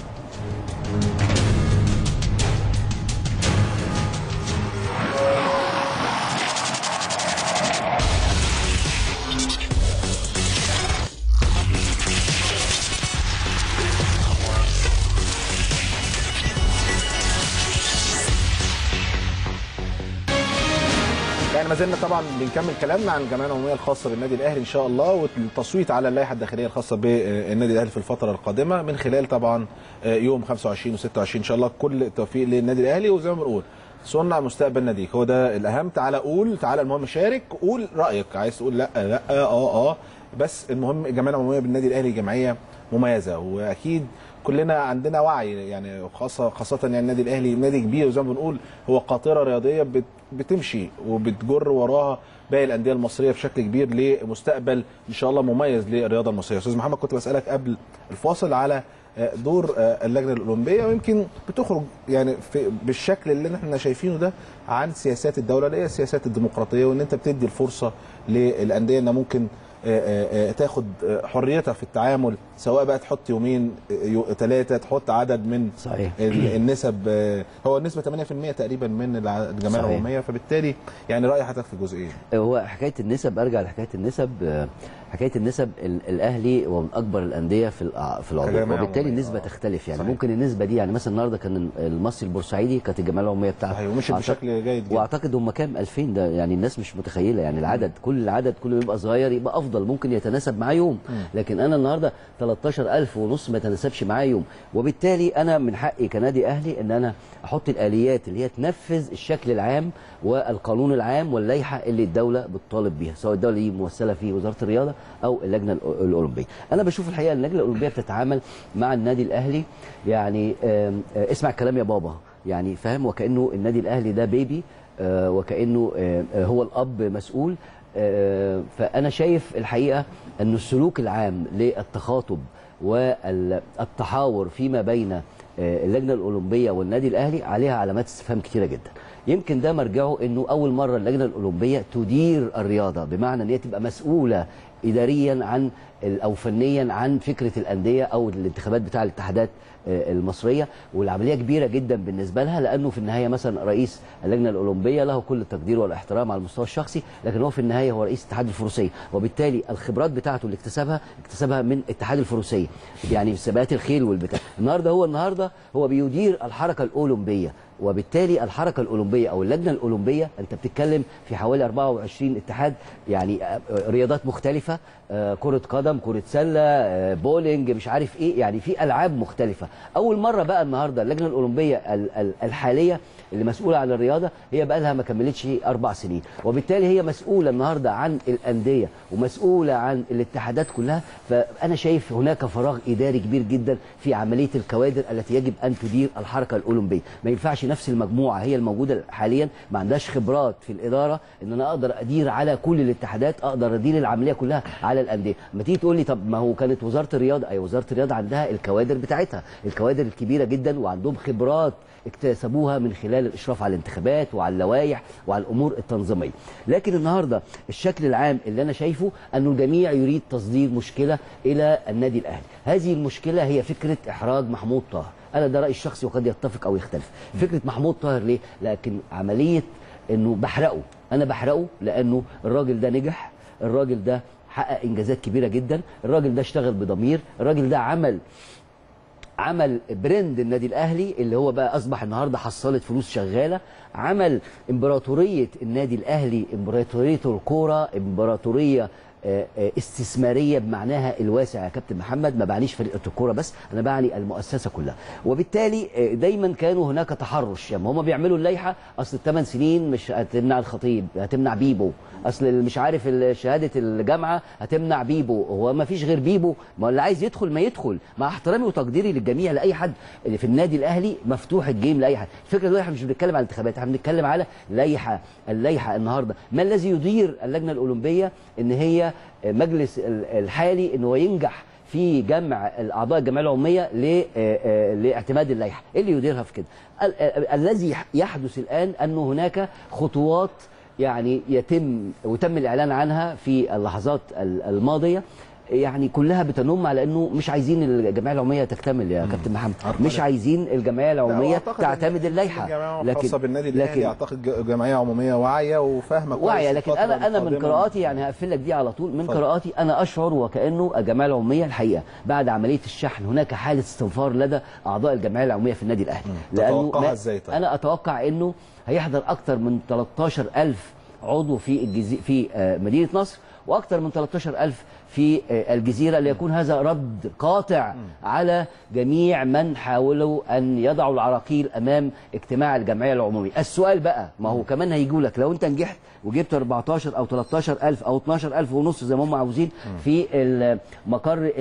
Speaker 4: يعني ما زلنا طبعا بنكمل كلامنا عن الجمعيه العموميه الخاصه بالنادي الاهلي ان شاء الله والتصويت على اللائحه الداخليه الخاصه بالنادي الاهلي في الفتره القادمه من خلال طبعا يوم 25 و26 ان شاء الله كل التوفيق للنادي الاهلي وزي ما بنقول صنع مستقبل ناديك هو ده الاهم تعالى قول تعالى المهم شارك قول رايك عايز تقول لا لا اه اه بس المهم الجمعيه العموميه بالنادي الاهلي جمعيه مميزه واكيد كلنا عندنا وعي يعني خاصه خاصه يعني النادي الاهلي نادي كبير وزي ما بنقول هو قاطره رياضيه بت- بتمشي وبتجر وراها باقي الانديه المصريه بشكل كبير لمستقبل ان شاء الله مميز للرياضه المصريه استاذ محمد كنت بسالك قبل الفاصل على آه، دور آه، اللجنه الاولمبيه ويمكن بتخرج يعني في بالشكل اللي احنا شايفينه ده عن سياسات الدوله اللي هي السياسات الديمقراطيه وان انت بتدي الفرصه للانديه انها ممكن آه، آه، آه، تاخد آه، حريتها في التعامل سواء بقى تحط يومين ثلاثه تحط عدد من
Speaker 2: صحيح.
Speaker 4: ال- النسب آه، هو النسبه 8% تقريبا من الع- الجمعيه
Speaker 2: صحيح.
Speaker 4: العموميه فبالتالي يعني راي حضرتك في الجزئيه
Speaker 2: هو حكايه النسب ارجع لحكايه النسب آه، حكايه النسب ال- الاهلي هو من اكبر الانديه في الع- في العضو
Speaker 4: كجمعية
Speaker 2: وبالتالي
Speaker 4: عمومية.
Speaker 2: النسبه
Speaker 4: آه.
Speaker 2: تختلف يعني
Speaker 4: صحيح.
Speaker 2: ممكن النسبه دي يعني مثلا النهارده كان المصري البورسعيدي كانت الجمعيه العموميه بتاعته
Speaker 4: صحيح ومشي
Speaker 2: أعتقد-
Speaker 4: بشكل جيد جدا
Speaker 2: واعتقد هم كام 2000 ده يعني الناس مش متخيله يعني العدد كل العدد كل ما يبقى صغير يبقى افضل ممكن يتناسب معاه يوم لكن انا النهارده 13000 ونص ما يتناسبش معاه يوم وبالتالي انا من حقي كنادي اهلي ان انا احط الاليات اللي هي تنفذ الشكل العام والقانون العام واللائحه اللي الدوله بتطالب بيها سواء الدوله دي ممثله في وزاره الرياضه او اللجنه الأو- الاولمبيه انا بشوف الحقيقه اللجنه الاولمبيه بتتعامل مع النادي الاهلي يعني آم، آه، اسمع الكلام يا بابا يعني فاهم وكانه النادي الاهلي ده بيبي آه، وكانه آه، آه، هو الاب مسؤول آه، فانا شايف الحقيقه ان السلوك العام للتخاطب والتحاور فيما بين آه، اللجنه الاولمبيه والنادي الاهلي عليها علامات استفهام كتيره جدا يمكن ده مرجعه انه اول مره اللجنه الاولمبيه تدير الرياضه بمعنى ان هي تبقى مسؤوله اداريا عن ال- او فنيا عن فكره الانديه او الانتخابات بتاع الاتحادات آه، المصريه والعمليه كبيره جدا بالنسبه لها لانه في النهايه مثلا رئيس اللجنه الاولمبيه له كل التقدير والاحترام على المستوى الشخصي لكن هو في النهايه هو رئيس اتحاد الفروسيه وبالتالي الخبرات بتاعته اللي اكتسبها اكتسبها من اتحاد الفروسيه يعني سباقات الخيل والبتاع النهارده هو النهارده هو بيدير الحركه الاولمبيه وبالتالي الحركه الاولمبيه او اللجنه الاولمبيه انت بتتكلم في حوالي 24 اتحاد يعني آه، آه، رياضات مختلفه آه، كره قدم كره سله آه، بولينج مش عارف ايه يعني في العاب مختلفه اول مره بقى النهارده اللجنه الاولمبيه ال- ال- الحاليه اللي مسؤوله عن الرياضه هي بقى لها ما كملتش اربع سنين وبالتالي هي مسؤوله النهارده عن الانديه ومسؤوله عن الاتحادات كلها فانا شايف هناك فراغ اداري كبير جدا في عمليه الكوادر التي يجب ان تدير الحركه الاولمبيه ما ينفعش نفس المجموعه هي الموجوده حاليا ما عندهاش خبرات في الاداره ان انا اقدر ادير على كل الاتحادات اقدر ادير العمليه كلها على الانديه ما تيجي تقول لي طب ما هو كانت وزاره الرياضه اي وزاره الرياضه عندها الكوادر بتاعتها الكوادر الكبيره جدا وعندهم خبرات اكتسبوها من خلال الاشراف على الانتخابات وعلى اللوائح وعلى الامور التنظيميه لكن النهارده الشكل العام اللي انا شايفه انه الجميع يريد تصدير مشكله الى النادي الاهلي هذه المشكله هي فكره احراج محمود طاهر انا ده رايي الشخصي وقد يتفق او يختلف فكره محمود طاهر ليه لكن عمليه انه بحرقه انا بحرقه لانه الراجل ده نجح الراجل ده حقق انجازات كبيره جدا الراجل ده اشتغل بضمير الراجل ده عمل عمل برند النادي الاهلي اللي هو بقى اصبح النهارده حصاله فلوس شغاله عمل امبراطوريه النادي الاهلي امبراطوريه الكوره امبراطوريه آه، آه، استثماريه بمعناها الواسع يا كابتن محمد ما بعنيش فرقه الكوره بس انا بعني المؤسسه كلها وبالتالي آه، دايما كانوا هناك تحرش يعني هم بيعملوا اللائحه اصل الثمان سنين مش هتمنع الخطيب هتمنع بيبو اصل اللي مش عارف ال- شهاده الجامعه هتمنع بيبو هو ما فيش غير بيبو ما اللي عايز يدخل ما يدخل مع احترامي وتقديري للجميع لاي حد اللي في النادي الاهلي مفتوح الجيم لاي حد الفكره دلوقتي احنا مش بنتكلم عن انتخابات احنا بنتكلم على لائحه اللائحه النهارده ما الذي يدير اللجنه الاولمبيه ان هي مجلس ال- الحالي ان هو ينجح في جمع الاعضاء الجمعيه العموميه ل- آه، آه، لاعتماد اللائحه ايه اللي يديرها في كده ال- ال- الذي يحدث الان ان هناك خطوات يعني يتم وتم الاعلان عنها في اللحظات ال- الماضيه يعني كلها بتنم على انه مش عايزين الجمعيه العموميه تكتمل يا كابتن محمد مش عايزين الجمعيه العموميه تعتمد اللائحه
Speaker 4: لكن خاصه بالنادي الاهلي اعتقد ج- جمعيه عموميه واعيه وفاهمه كويس
Speaker 2: واعيه لكن
Speaker 4: الفترة
Speaker 2: انا انا من
Speaker 4: القادمة.
Speaker 2: قراءاتي يعني هقفل لك دي على طول من
Speaker 4: اتفضل.
Speaker 2: قراءاتي انا اشعر وكانه الجمعيه العموميه الحقيقه بعد عمليه الشحن هناك حاله استنفار لدى اعضاء الجمعيه العموميه في النادي الاهلي
Speaker 4: تتوقعها
Speaker 2: ما-
Speaker 4: ازاي طيب؟
Speaker 2: انا اتوقع انه هيحضر اكتر من 13000 عضو في الجزي... في آه، مدينه نصر واكثر من 13000 في آه، الجزيره ليكون هذا رد قاطع على جميع من حاولوا ان يضعوا العراقيل امام اجتماع الجمعيه العموميه السؤال بقى ما هو كمان هيجوا لك لو انت نجحت وجبت 14 او 13000 او 12000 ونص زي ما هم عاوزين في ال- مقر ال-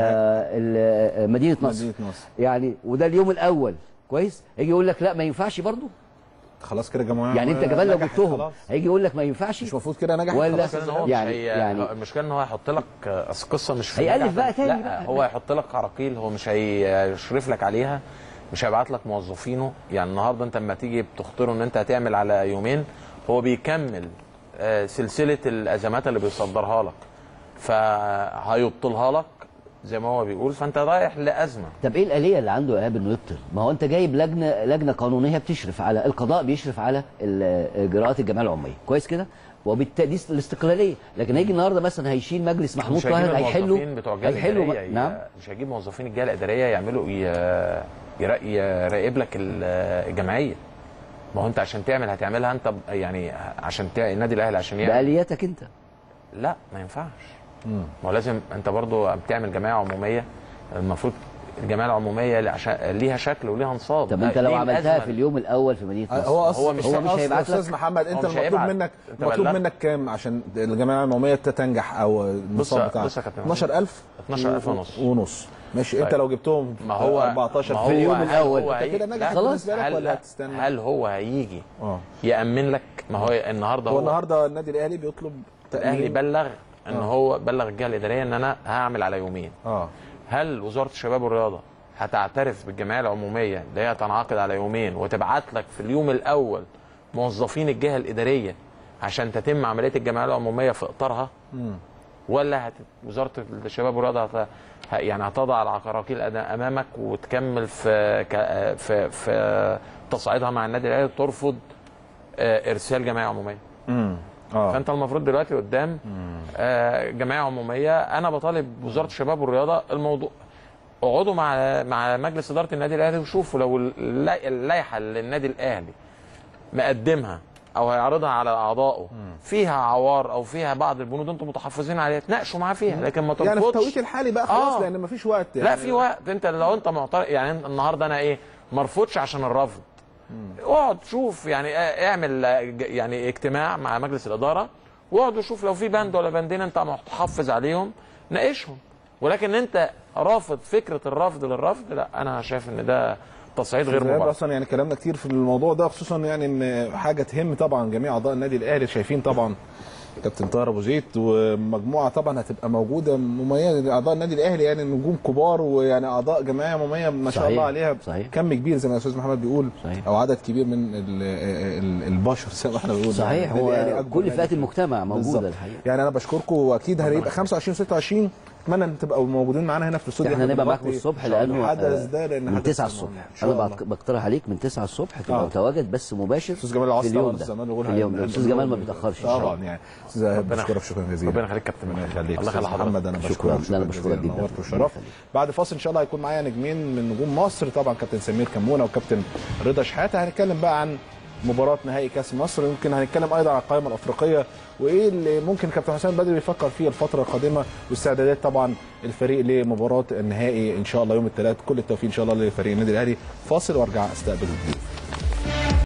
Speaker 2: ال- مدينه نصر
Speaker 4: مدينة نصر.
Speaker 2: يعني وده اليوم الاول كويس هيجي يقول لك لا ما ينفعش برضه
Speaker 4: خلاص كده جماعه
Speaker 2: يعني انت كمان لو
Speaker 4: نجحت
Speaker 2: جبتهم
Speaker 4: خلاص.
Speaker 2: هيجي يقول لك ما ينفعش
Speaker 4: مش المفروض كده نجحت
Speaker 2: ولا-
Speaker 4: خلاص
Speaker 3: المشكله ان هو
Speaker 2: يعني-
Speaker 3: مش هي
Speaker 2: يعني-
Speaker 3: يعني المشكله ان هو هيحط لك اصل القصه مش في
Speaker 2: هيألف
Speaker 3: النجاح
Speaker 2: بقى
Speaker 3: ده.
Speaker 2: تاني
Speaker 3: لا
Speaker 2: بقى.
Speaker 3: هو هيحط لك عراقيل هو مش هيشرف لك عليها مش هيبعت لك موظفينه يعني النهارده انت لما تيجي بتختاره ان انت هتعمل على يومين هو بيكمل آه، سلسله الازمات اللي بيصدرها لك فهيبطلها لك زي ما هو بيقول فانت رايح لازمه
Speaker 2: طب ايه الآلية اللي عنده ايهاب انه يبطل؟ ما هو انت جايب لجنة لجنة قانونية بتشرف على القضاء بيشرف على ال- اجراءات الجمعية العمومية، كويس كده؟ وبالتالي دي الاستقلالية، لكن هيجي النهارده مثلا هيشيل مجلس محمود
Speaker 3: مش هيجيب
Speaker 2: طاهر هيحلوا
Speaker 3: الموظفين بتوع الجهه
Speaker 2: هيحلوا
Speaker 3: الاداريه
Speaker 2: م- نعم
Speaker 3: ي- مش هيجيب موظفين الجهه الاداريه يعملوا ي- يرا- يراقب لك ال- الجمعيه ما هو انت عشان تعمل هتعملها انت ب- يعني عشان تع... النادي الاهلي عشان يعمل
Speaker 2: بآلياتك انت
Speaker 3: لا ما ينفعش ما هو لازم انت برضو بتعمل جمعيه عموميه المفروض الجمعيه العموميه اللي عشان ليها شكل وليها نصاب
Speaker 2: طب انت لو
Speaker 3: ليه
Speaker 2: عملتها
Speaker 3: الأزمة
Speaker 2: في اليوم الاول في مدينة نصر
Speaker 4: هو أصل
Speaker 3: هو مش-
Speaker 2: هو مش
Speaker 4: أصل
Speaker 2: هيبعت
Speaker 4: استاذ
Speaker 2: لك-
Speaker 4: محمد انت
Speaker 3: هو مش
Speaker 4: المطلوب
Speaker 3: هيبعت.
Speaker 4: منك
Speaker 3: انت
Speaker 4: مطلوب
Speaker 3: بلغت.
Speaker 4: منك كام عشان الجمعيه العموميه تنجح او النصاب
Speaker 3: بص-
Speaker 4: بتاعك
Speaker 3: بص يا كابتن
Speaker 4: 12000
Speaker 3: 12,000 ونص.
Speaker 4: ونص ماشي انت
Speaker 3: طيب.
Speaker 4: لو جبتهم
Speaker 3: ما هو
Speaker 4: 14
Speaker 3: ما
Speaker 4: في
Speaker 3: هو
Speaker 4: اليوم
Speaker 3: هل
Speaker 4: الاول
Speaker 3: هو
Speaker 4: انت
Speaker 3: هيجي-
Speaker 4: كده نجح
Speaker 3: لا،
Speaker 4: بالنسبه لك
Speaker 3: هل-
Speaker 4: ولا هتستنى
Speaker 3: هل هو هيجي
Speaker 4: اه
Speaker 3: يامن لك ما هو النهارده
Speaker 4: هو
Speaker 3: هو
Speaker 4: النهارده النادي الاهلي بيطلب
Speaker 3: الاهلي
Speaker 4: تأمين.
Speaker 3: بلغ ان
Speaker 4: آه.
Speaker 3: هو بلغ الجهه الاداريه ان انا هعمل على يومين
Speaker 4: اه
Speaker 3: هل وزاره الشباب والرياضه هتعترف بالجمعيه العموميه اللي هي تنعقد على يومين وتبعت لك في اليوم الاول موظفين الجهه الاداريه عشان تتم عمليه الجمعيه العموميه في اطارها ولا هت... وزاره الشباب والرياضه هت... ه- يعني هتضع العراقيل أد- امامك وتكمل في ك... في في تصعيدها مع النادي الاهلي ترفض آه، ارسال جمعيه عموميه
Speaker 4: امم اه
Speaker 3: فانت المفروض دلوقتي قدام آه، جمعيه عموميه انا بطالب وزاره الشباب والرياضه الموضوع اقعدوا مع مع مجلس اداره النادي الاهلي وشوفوا لو الل- اللائحه اللي النادي الاهلي مقدمها او هيعرضها على اعضائه فيها عوار او فيها بعض البنود انتم متحفظين عليها تناقشوا معاه فيها لكن ما
Speaker 4: يعني في
Speaker 3: ترفضش
Speaker 4: التوقيت الحالي بقى خلاص
Speaker 3: آه.
Speaker 4: لان مفيش وقت يعني
Speaker 3: لا في وقت انت لو انت معترض يعني أنت النهارده انا ايه ما ارفضش عشان الرفض اقعد شوف يعني اه- اعمل اه، ج- يعني اجتماع مع مجلس الاداره واقعد وشوف لو في بند ولا بندين انت متحفظ عليهم ناقشهم ولكن انت رافض فكره الرفض للرفض لا انا شايف ان ده تصعيد غير
Speaker 4: غير
Speaker 3: مبرر
Speaker 4: اصلا يعني كلامنا كتير في الموضوع ده خصوصا يعني ان حاجه تهم طبعا جميع اعضاء النادي الاهلي شايفين طبعا كابتن طاهر ابو زيد ومجموعه طبعا هتبقى موجوده مميزه اعضاء النادي الاهلي يعني نجوم كبار ويعني اعضاء جمعيه مميزه ما شاء
Speaker 2: صحيح،
Speaker 4: الله عليها
Speaker 2: صحيح.
Speaker 4: كم كبير زي ما الاستاذ محمد بيقول
Speaker 2: صحيح.
Speaker 4: او عدد كبير من ال ال البشر زي ما احنا بنقول
Speaker 2: صحيح
Speaker 4: يعني النادي
Speaker 2: هو
Speaker 4: الأهلي أكبر
Speaker 2: كل
Speaker 4: نادي
Speaker 2: فئات
Speaker 4: في-
Speaker 2: المجتمع موجوده
Speaker 4: بالظبط.
Speaker 2: الحقيقه
Speaker 4: يعني انا بشكركم واكيد هيبقى 25 26 اتمنى ان تبقوا موجودين معانا هنا في الاستوديو
Speaker 2: احنا نبقى معاكم
Speaker 4: بنغطي
Speaker 2: الصبح لانه
Speaker 4: الحدث
Speaker 2: آه،
Speaker 4: ده لان
Speaker 2: من
Speaker 4: حدث
Speaker 2: 9
Speaker 4: مهم.
Speaker 2: الصبح
Speaker 4: إن شاء
Speaker 2: انا
Speaker 4: الله.
Speaker 2: بق- بقترح عليك من 9 الصبح تبقى
Speaker 4: آه.
Speaker 2: متواجد بس مباشر
Speaker 4: استاذ جمال العصر
Speaker 2: في اليوم
Speaker 4: طبعاً
Speaker 2: ده
Speaker 4: زمان بيقول
Speaker 2: في اليوم ده
Speaker 4: هن-
Speaker 2: الاستاذ جمال ما بيتاخرش إن شاء الله.
Speaker 4: طبعا يعني استاذ ايهاب بشكرك شكرا جزيلا
Speaker 3: ربنا يخليك كابتن
Speaker 4: ربنا
Speaker 3: مجدي.
Speaker 4: يخليك
Speaker 3: الله
Speaker 4: استاذ
Speaker 3: يخلي حضرتك
Speaker 4: محمد انا
Speaker 2: شكراً.
Speaker 4: بشكرك
Speaker 2: لا، أنا بشكرك
Speaker 4: جزيلاً.
Speaker 2: جداً.
Speaker 4: نورت
Speaker 2: ربنا
Speaker 4: وشرفت
Speaker 2: يخليك.
Speaker 4: بعد فاصل ان شاء الله هيكون معايا نجمين من نجوم مصر طبعا كابتن سمير كمونه وكابتن رضا شحاته هنتكلم بقى عن مباراة نهائي كأس مصر يمكن هنتكلم أيضا عن القائمة الأفريقية وإيه اللي ممكن كابتن حسام بدري بيفكر فيه الفترة القادمة واستعدادات طبعا الفريق لمباراة النهائي إن شاء الله يوم الثلاث كل التوفيق إن شاء الله لفريق النادي الأهلي فاصل وأرجع أستقبل الضيوف